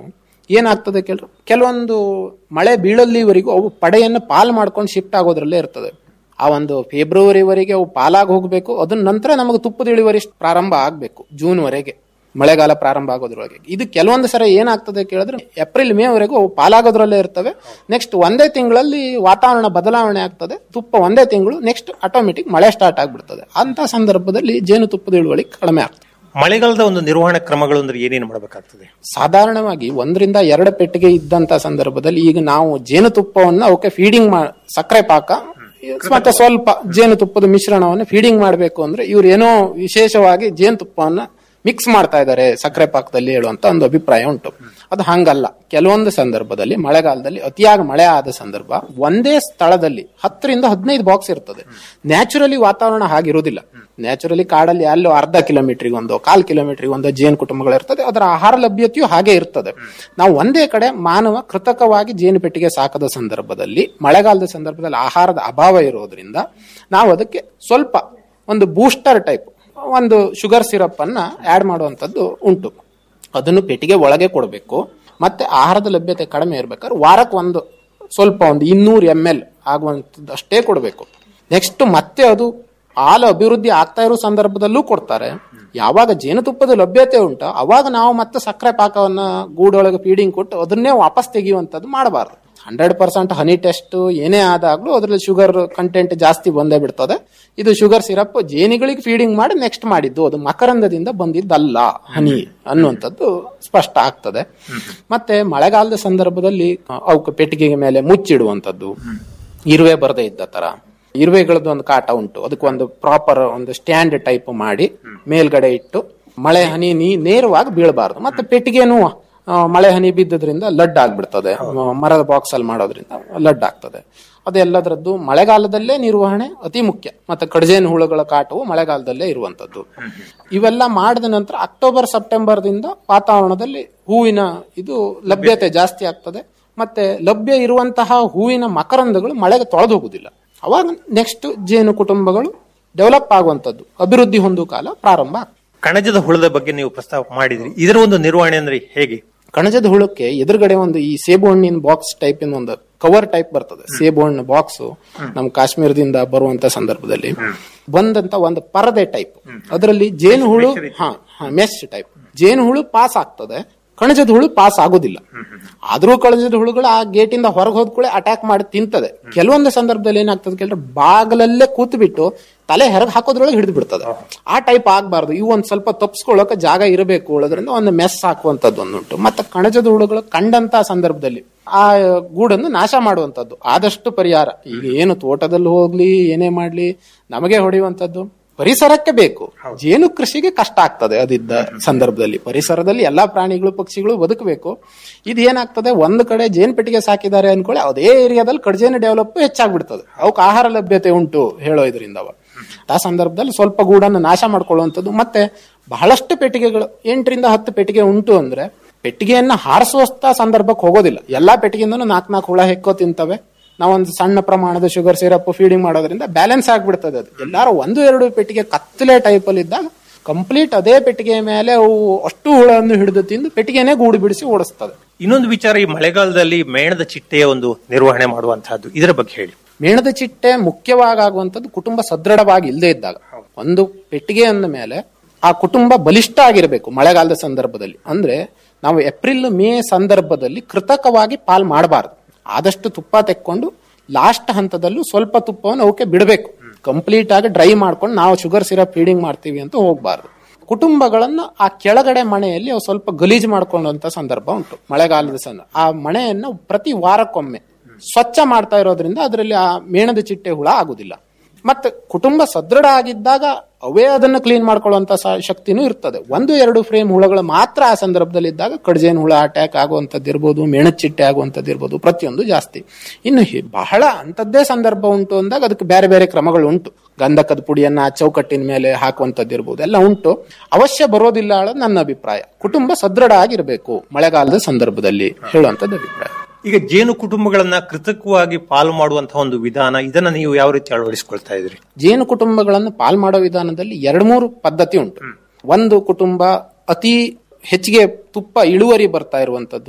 ಏನಾಗ್ತದೆ ಕೇಳ್ರಿ ಕೆಲವೊಂದು ಮಳೆ ಬೀಳಲ್ಲಿವರೆಗೂ ಅವು ಪಡೆಯನ್ನು ಪಾಲ್ ಮಾಡ್ಕೊಂಡು ಶಿಫ್ಟ್ ಆಗೋದ್ರಲ್ಲೇ ಇರ್ತದೆ ಆ ಒಂದು ಫೆಬ್ರವರಿವರೆಗೆ ಅವು ಪಾಲಾಗಿ ಹೋಗಬೇಕು ಅದನ್ನ ನಂತರ ನಮಗೆ ತುಪ್ಪದ ಇಳುವರಿ ಪ್ರಾರಂಭ ಆಗಬೇಕು ಜೂನ್ ವರೆಗೆ ಮಳೆಗಾಲ ಪ್ರಾರಂಭ ಆಗೋದ್ರೊಳಗೆ ಇದು ಕೆಲವೊಂದು ಸರಿ ಏನಾಗ್ತದೆ ಕೇಳಿದ್ರೆ ಏಪ್ರಿಲ್ ಮೇ ವರೆಗೂ ಅವು ಪಾಲಾಗೋದ್ರಲ್ಲೇ ಇರ್ತವೆ ನೆಕ್ಸ್ಟ್ ಒಂದೇ ತಿಂಗಳಲ್ಲಿ ವಾತಾವರಣ ಬದಲಾವಣೆ ಆಗ್ತದೆ ತುಪ್ಪ ಒಂದೇ ತಿಂಗಳು ನೆಕ್ಸ್ಟ್ ಆಟೋಮೆಟಿಕ್ ಮಳೆ ಸ್ಟಾರ್ಟ್ ಆಗ್ಬಿಡ್ತದೆ ಅಂತ ಸಂದರ್ಭದಲ್ಲಿ ಜೇನುತುಪ್ಪದ ಇಳುವರಿ ಕಡಿಮೆ ಆಗ್ತದೆ ಮಳೆಗಾಲದ ಒಂದು ನಿರ್ವಹಣೆ ಕ್ರಮಗಳು ಅಂದ್ರೆ ಏನೇನು ಮಾಡಬೇಕಾಗ್ತದೆ ಸಾಧಾರಣವಾಗಿ ಒಂದರಿಂದ ಎರಡು ಪೆಟ್ಟಿಗೆ ಇದ್ದಂತ ಸಂದರ್ಭದಲ್ಲಿ ಈಗ ನಾವು ಜೇನುತುಪ್ಪವನ್ನ ಅವಕ್ಕೆ ಫೀಡಿಂಗ್ ಮಾ ಸಕ್ಕರೆ ಪಾಕ ಮತ್ತೆ ಸ್ವಲ್ಪ ಜೇನುತುಪ್ಪದ ಮಿಶ್ರಣವನ್ನು ಫೀಡಿಂಗ್ ಮಾಡಬೇಕು ಅಂದ್ರೆ ಇವ್ರು ಏನೋ ವಿಶೇಷವಾಗಿ ಜೇನುತುಪ್ಪವನ್ನ ಮಿಕ್ಸ್ ಮಾಡ್ತಾ ಇದ್ದಾರೆ ಸಕ್ಕರೆ ಪಾಕದಲ್ಲಿ ಹೇಳುವಂತ ಒಂದು ಅಭಿಪ್ರಾಯ ಉಂಟು ಅದು ಹಂಗಲ್ಲ ಕೆಲವೊಂದು ಸಂದರ್ಭದಲ್ಲಿ ಮಳೆಗಾಲದಲ್ಲಿ ಅತಿಯಾಗಿ ಮಳೆ ಆದ ಸಂದರ್ಭ ಒಂದೇ ಸ್ಥಳದಲ್ಲಿ ಹತ್ತರಿಂದ ಹದಿನೈದು ಬಾಕ್ಸ್ ಇರ್ತದೆ ನ್ಯಾಚುರಲಿ ವಾತಾವರಣ ಹಾಗಿರುವುದಿಲ್ಲ ನ್ಯಾಚುರಲಿ ಕಾಡಲ್ಲಿ ಅಲ್ಲೋ ಅರ್ಧ ಕಿಲೋಮೀಟರ್ಗೆ ಒಂದು ಕಾಲ್ ಕಿಲೋಮೀಟರ್ಗೆ ಒಂದು ಜೇನು ಕುಟುಂಬಗಳು ಇರ್ತದೆ ಅದರ ಆಹಾರ ಲಭ್ಯತೆಯು ಹಾಗೆ ಇರ್ತದೆ ನಾವು ಒಂದೇ ಕಡೆ ಮಾನವ ಕೃತಕವಾಗಿ ಜೇನು ಪೆಟ್ಟಿಗೆ ಸಾಕದ ಸಂದರ್ಭದಲ್ಲಿ ಮಳೆಗಾಲದ ಸಂದರ್ಭದಲ್ಲಿ ಆಹಾರದ ಅಭಾವ ಇರೋದ್ರಿಂದ ನಾವು ಅದಕ್ಕೆ ಸ್ವಲ್ಪ ಒಂದು ಬೂಸ್ಟರ್ ಟೈಪ್ ಒಂದು ಶುಗರ್ ಸಿರಪ್ ಅನ್ನ ಆಡ್ ಮಾಡುವಂತದ್ದು ಉಂಟು ಅದನ್ನು ಪೆಟ್ಟಿಗೆ ಒಳಗೆ ಕೊಡಬೇಕು ಮತ್ತೆ ಆಹಾರದ ಲಭ್ಯತೆ ಕಡಿಮೆ ಇರ್ಬೇಕಾದ್ರೆ ವಾರಕ್ಕೆ ಒಂದು ಸ್ವಲ್ಪ ಒಂದು ಇನ್ನೂರು ಎಂ ಎಲ್ ಆಗುವಂಥದ್ದು ಅಷ್ಟೇ ಕೊಡಬೇಕು ನೆಕ್ಸ್ಟ್ ಮತ್ತೆ ಅದು ಹಾಲು ಅಭಿವೃದ್ಧಿ ಆಗ್ತಾ ಇರೋ ಸಂದರ್ಭದಲ್ಲೂ ಕೊಡ್ತಾರೆ ಯಾವಾಗ ಜೇನುತುಪ್ಪದ ಲಭ್ಯತೆ ಉಂಟು ಅವಾಗ ನಾವು ಮತ್ತೆ ಸಕ್ಕರೆ ಪಾಕವನ್ನ ಗೂಡೊಳಗೆ ಫೀಡಿಂಗ್ ಕೊಟ್ಟು ಅದನ್ನೇ ವಾಪಸ್ ತೆಗೆಯುವಂಥದ್ದು ಮಾಡಬಾರ್ದು ಹಂಡ್ರೆಡ್ ಪರ್ಸೆಂಟ್ ಹನಿ ಟೆಸ್ಟ್ ಏನೇ ಆದಾಗ್ಲೂ ಅದ್ರಲ್ಲಿ ಶುಗರ್ ಕಂಟೆಂಟ್ ಜಾಸ್ತಿ ಬಂದೇ ಬಿಡ್ತದೆ ಇದು ಶುಗರ್ ಸಿರಪ್ ಜೇನಿಗಳಿಗೆ ಫೀಡಿಂಗ್ ಮಾಡಿ ನೆಕ್ಸ್ಟ್ ಮಾಡಿದ್ದು ಅದು ಮಕರಂದದಿಂದ ಬಂದಿದ್ದಲ್ಲ ಹನಿ ಅನ್ನುವಂಥದ್ದು ಸ್ಪಷ್ಟ ಆಗ್ತದೆ ಮತ್ತೆ ಮಳೆಗಾಲದ ಸಂದರ್ಭದಲ್ಲಿ ಅವಕ್ಕೆ ಪೆಟ್ಟಿಗೆ ಮೇಲೆ ಮುಚ್ಚಿಡುವಂಥದ್ದು ಇರುವೆ ಬರದೇ ಇದ್ದ ತರ ಇರುವೆಗಳದ್ದು ಒಂದು ಕಾಟ ಉಂಟು ಅದಕ್ಕೊಂದು ಪ್ರಾಪರ್ ಒಂದು ಸ್ಟ್ಯಾಂಡ್ ಟೈಪ್ ಮಾಡಿ ಮೇಲ್ಗಡೆ ಇಟ್ಟು ಮಳೆ ಹನಿ ನೀ ನೇರವಾಗಿ ಬೀಳಬಾರ್ದು ಮತ್ತೆ ಪೆಟ್ಟಿಗೆನೂ ಆ, ಮಳೆ ಹನಿ ಬಿದ್ದದ್ರಿಂದ ಲಡ್ ಆಗ್ಬಿಡ್ತದೆ ಮ- ಮರದ ಬಾಕ್ಸ್ ಅಲ್ಲಿ ಮಾಡೋದ್ರಿಂದ ಲಡ್ ಆಗ್ತದೆ ಅದೆಲ್ಲದರದ್ದು ಮಳೆಗಾಲದಲ್ಲೇ ನಿರ್ವಹಣೆ ಅತಿ ಮುಖ್ಯ ಮತ್ತೆ ಕಡಜೇನು ಹುಳುಗಳ ಕಾಟವು ಮಳೆಗಾಲದಲ್ಲೇ ಇರುವಂತದ್ದು ಇವೆಲ್ಲ ಮಾಡಿದ ನಂತರ ಅಕ್ಟೋಬರ್ ಸೆಪ್ಟೆಂಬರ್ ದಿಂದ ವಾತಾವರಣದಲ್ಲಿ ಹೂವಿನ ಇದು ಲಭ್ಯತೆ ಜಾಸ್ತಿ ಆಗ್ತದೆ ಮತ್ತೆ ಲಭ್ಯ ಇರುವಂತಹ ಹೂವಿನ ಮಕರಂದಗಳು ಮಳೆಗೆ ತೊಳೆದು ಹೋಗುದಿಲ್ಲ ಅವಾಗ ನೆಕ್ಸ್ಟ್ ಜೇನು ಕುಟುಂಬಗಳು ಡೆವಲಪ್ ಆಗುವಂತದ್ದು ಅಭಿವೃದ್ಧಿ ಹೊಂದುವ ಕಾಲ ಪ್ರಾರಂಭ ಆಗ್ತದೆ ಕಣಜದ ಹುಳದ ಬಗ್ಗೆ ನೀವು ಪ್ರಸ್ತಾವ ಮಾಡಿದ್ರಿ ಇದರ ಒಂದು ನಿರ್ವಹಣೆ ಅಂದ್ರೆ ಹೇಗೆ ಕಣಜದ ಹುಳಕ್ಕೆ ಎದುರುಗಡೆ ಒಂದು ಈ ಸೇಬು ಹಣ್ಣಿನ ಬಾಕ್ಸ್ ಟೈಪ್ ಒಂದು ಕವರ್ ಟೈಪ್ ಬರ್ತದೆ ಸೇಬು ಹಣ್ಣು ಬಾಕ್ಸ್ ನಮ್ ಕಾಶ್ಮೀರದಿಂದ ಬರುವಂತ ಸಂದರ್ಭದಲ್ಲಿ ಬಂದಂತ ಒಂದು ಪರದೆ ಟೈಪ್ ಅದರಲ್ಲಿ ಜೇನು ಹುಳು ಹಾ ಮೆಶ್ ಟೈಪ್ ಜೇನು ಹುಳು ಪಾಸ್ ಆಗ್ತದೆ ಕಣಜದ ಹುಳು ಪಾಸ್ ಆಗೋದಿಲ್ಲ ಆದ್ರೂ ಕಣಜದ ಹುಳುಗಳು ಆ ಗೇಟಿಂದ ಹೊರಗೆ ಹೋದ್ಕೂಳೆ ಅಟ್ಯಾಕ್ ಮಾಡಿ ತಿಂತದೆ ಕೆಲವೊಂದು ಸಂದರ್ಭದಲ್ಲಿ ಏನಾಗ್ತದೆ ಕೇಳಿದ್ರೆ ಬಾಗಲಲ್ಲೇ ಕೂತು ಬಿಟ್ಟು ತಲೆ ಹೆರಗ್ ಹಾಕೋದ್ರೊಳಗೆ ಹಿಡಿದು ಬಿಡ್ತದೆ ಆ ಟೈಪ್ ಆಗ್ಬಾರ್ದು ಇವು ಒಂದ್ ಸ್ವಲ್ಪ ತಪ್ಪಿಸ್ಕೊಳ್ಳೋಕೆ ಜಾಗ ಇರಬೇಕು ಉಳೋದ್ರಿಂದ ಒಂದು ಮೆಸ್ ಹಾಕುವಂತದ್ದು ಒಂದುಂಟು ಮತ್ತೆ ಕಣಜದ ಹುಳುಗಳು ಕಂಡಂತ ಸಂದರ್ಭದಲ್ಲಿ ಆ ಗೂಡನ್ನು ನಾಶ ಮಾಡುವಂತದ್ದು ಆದಷ್ಟು ಪರಿಹಾರ ಈಗ ಏನು ತೋಟದಲ್ಲಿ ಹೋಗ್ಲಿ ಏನೇ ಮಾಡ್ಲಿ ನಮಗೆ ಹೊಡೆಯುವಂತದ್ದು ಪರಿಸರಕ್ಕೆ ಬೇಕು ಜೇನು ಕೃಷಿಗೆ ಕಷ್ಟ ಆಗ್ತದೆ ಅದಿದ್ದ ಸಂದರ್ಭದಲ್ಲಿ ಪರಿಸರದಲ್ಲಿ ಎಲ್ಲಾ ಪ್ರಾಣಿಗಳು ಪಕ್ಷಿಗಳು ಬದುಕಬೇಕು ಇದು ಏನಾಗ್ತದೆ ಒಂದು ಕಡೆ ಜೇನು ಪೆಟ್ಟಿಗೆ ಸಾಕಿದ್ದಾರೆ ಅನ್ಕೊಳ್ಳಿ ಅದೇ ಏರಿಯಾದಲ್ಲಿ ಕಡ್ಜೇನು ಡೆವಲಪ್ ಹೆಚ್ಚಾಗ್ಬಿಡ್ತದೆ ಅವಕ್ಕೆ ಆಹಾರ ಲಭ್ಯತೆ ಉಂಟು ಹೇಳೋ ಇದರಿಂದ ಅವ ಆ ಸಂದರ್ಭದಲ್ಲಿ ಸ್ವಲ್ಪ ಗೂಡನ್ನು ನಾಶ ಮಾಡ್ಕೊಳ್ಳುವಂಥದ್ದು ಮತ್ತೆ ಬಹಳಷ್ಟು ಪೆಟ್ಟಿಗೆಗಳು ಎಂಟರಿಂದ ಹತ್ತು ಪೆಟ್ಟಿಗೆ ಉಂಟು ಅಂದ್ರೆ ಪೆಟ್ಟಿಗೆಯನ್ನ ಹಾರಿಸುವಸ್ತ ಸಂದರ್ಭಕ್ಕೆ ಹೋಗೋದಿಲ್ಲ ಎಲ್ಲಾ ಪೆಟ್ಟಿಗೆಯಿಂದನೂ ನಾಲ್ಕು ನಾಲ್ಕು ಹುಳ ಹೆಕ್ಕೋ ತಿಂತವೆ ನಾವೊಂದು ಸಣ್ಣ ಪ್ರಮಾಣದ ಶುಗರ್ ಸಿರಪ್ ಫೀಡಿಂಗ್ ಮಾಡೋದ್ರಿಂದ ಬ್ಯಾಲೆನ್ಸ್ ಆಗ್ಬಿಡ್ತದೆ ಅದು ಎಲ್ಲಾರು ಒಂದು ಎರಡು ಪೆಟ್ಟಿಗೆ ಕತ್ತಲೆ ಟೈಪ್ ಅಲ್ಲಿ ಇದ್ದಾಗ ಕಂಪ್ಲೀಟ್ ಅದೇ ಪೆಟ್ಟಿಗೆ ಮೇಲೆ ಅವು ಅಷ್ಟು ಹುಳವನ್ನು ಹಿಡಿದು ತಿಂದು ಪೆಟ್ಟಿಗೆನೇ ಗೂಡು ಬಿಡಿಸಿ ಓಡಿಸ್ತದೆ ಇನ್ನೊಂದು ವಿಚಾರ ಈ ಮಳೆಗಾಲದಲ್ಲಿ ಮೇಣದ ಚಿಟ್ಟೆಯ ಒಂದು ನಿರ್ವಹಣೆ ಮಾಡುವಂತಹದ್ದು ಇದರ ಬಗ್ಗೆ ಹೇಳಿ ಮೇಣದ ಚಿಟ್ಟೆ ಮುಖ್ಯವಾಗಿ ಆಗುವಂತದ್ದು ಕುಟುಂಬ ಸದೃಢವಾಗಿ ಇಲ್ಲದೆ ಇದ್ದಾಗ ಒಂದು ಪೆಟ್ಟಿಗೆ ಅಂದ ಮೇಲೆ ಆ ಕುಟುಂಬ ಬಲಿಷ್ಠ ಆಗಿರಬೇಕು ಮಳೆಗಾಲದ ಸಂದರ್ಭದಲ್ಲಿ ಅಂದ್ರೆ ನಾವು ಏಪ್ರಿಲ್ ಮೇ ಸಂದರ್ಭದಲ್ಲಿ ಕೃತಕವಾಗಿ ಪಾಲ್ ಮಾಡಬಾರದು ಆದಷ್ಟು ತುಪ್ಪ ತೆಕ್ಕೊಂಡು ಲಾಸ್ಟ್ ಹಂತದಲ್ಲೂ ಸ್ವಲ್ಪ ತುಪ್ಪವನ್ನು ಅವಕ್ಕೆ ಬಿಡಬೇಕು ಕಂಪ್ಲೀಟ್ ಆಗಿ ಡ್ರೈ ಮಾಡ್ಕೊಂಡು ನಾವು ಶುಗರ್ ಸಿರಪ್ ಫೀಡಿಂಗ್ ಮಾಡ್ತೀವಿ ಅಂತ ಹೋಗ್ಬಾರ್ದು ಕುಟುಂಬಗಳನ್ನ ಆ ಕೆಳಗಡೆ ಮನೆಯಲ್ಲಿ ಅವು ಸ್ವಲ್ಪ ಗಲೀಜು ಮಾಡ್ಕೊಳ್ಳುವಂತ ಸಂದರ್ಭ ಉಂಟು ಮಳೆಗಾಲದ ಸಂದರ್ಭ ಆ ಮನೆಯನ್ನು ಪ್ರತಿ ವಾರಕ್ಕೊಮ್ಮೆ ಸ್ವಚ್ಛ ಮಾಡ್ತಾ ಇರೋದ್ರಿಂದ ಅದರಲ್ಲಿ ಆ ಮೇಣದ ಚಿಟ್ಟೆ ಹುಳ ಆಗುದಿಲ್ಲ ಮತ್ತೆ ಕುಟುಂಬ ಸದೃಢ ಆಗಿದ್ದಾಗ ಅವೇ ಅದನ್ನು ಕ್ಲೀನ್ ಮಾಡ್ಕೊಳ್ಳುವಂತ ಸ- ಶಕ್ತಿನೂ ಇರ್ತದೆ ಒಂದು ಎರಡು ಫ್ರೇಮ್ ಹುಳಗಳು ಮಾತ್ರ ಆ ಸಂದರ್ಭದಲ್ಲಿ ಇದ್ದಾಗ ಕಡ್ಜೇನ್ ಹುಳ ಅಟ್ಯಾಕ್ ಆಗುವಂತದ್ದು ಇರ್ಬೋದು ಮೇಣದ ಚಿಟ್ಟೆ ಆಗುವಂತದ್ದು ಇರ್ಬೋದು ಪ್ರತಿಯೊಂದು ಜಾಸ್ತಿ ಇನ್ನು ಹಿ- ಬಹಳ ಅಂತದ್ದೇ ಸಂದರ್ಭ ಉಂಟು ಅಂದಾಗ ಅದಕ್ಕೆ ಬೇರೆ ಬೇರೆ ಕ್ರಮಗಳು ಉಂಟು ಗಂಧಕದ ಪುಡಿಯನ್ನ ಆ ಚೌಕಟ್ಟಿನ ಮೇಲೆ ಹಾಕುವಂತದ್ದು ಇರ್ಬೋದು ಎಲ್ಲ ಉಂಟು ಅವಶ್ಯ ಬರೋದಿಲ್ಲ ಅನ್ನೋದು ನನ್ನ ಅಭಿಪ್ರಾಯ ಕುಟುಂಬ ಸದೃಢ ಆಗಿರಬೇಕು ಮಳೆಗಾಲದ ಸಂದರ್ಭದಲ್ಲಿ ಹೇಳುವಂತದ್ದು ಅಭಿಪ್ರಾಯ ಈಗ ಜೇನು ಕುಟುಂಬಗಳನ್ನ ಕೃತಕವಾಗಿ ಪಾಲು ಮಾಡುವಂತಹ ಒಂದು ವಿಧಾನ ಇದನ್ನ ನೀವು ಯಾವ ರೀತಿ ಅಳವಡಿಸಿಕೊಳ್ತಾ ಇದ್ರಿ ಜೇನು ಕುಟುಂಬಗಳನ್ನು ಪಾಲ್ ಮಾಡೋ ವಿಧಾನದಲ್ಲಿ ಎರಡು ಮೂರು ಪದ್ಧತಿ ಉಂಟು ಒಂದು ಕುಟುಂಬ ಅತಿ ಹೆಚ್ಚಿಗೆ ತುಪ್ಪ ಇಳುವರಿ ಬರ್ತಾ ಇರುವಂತದ್ದು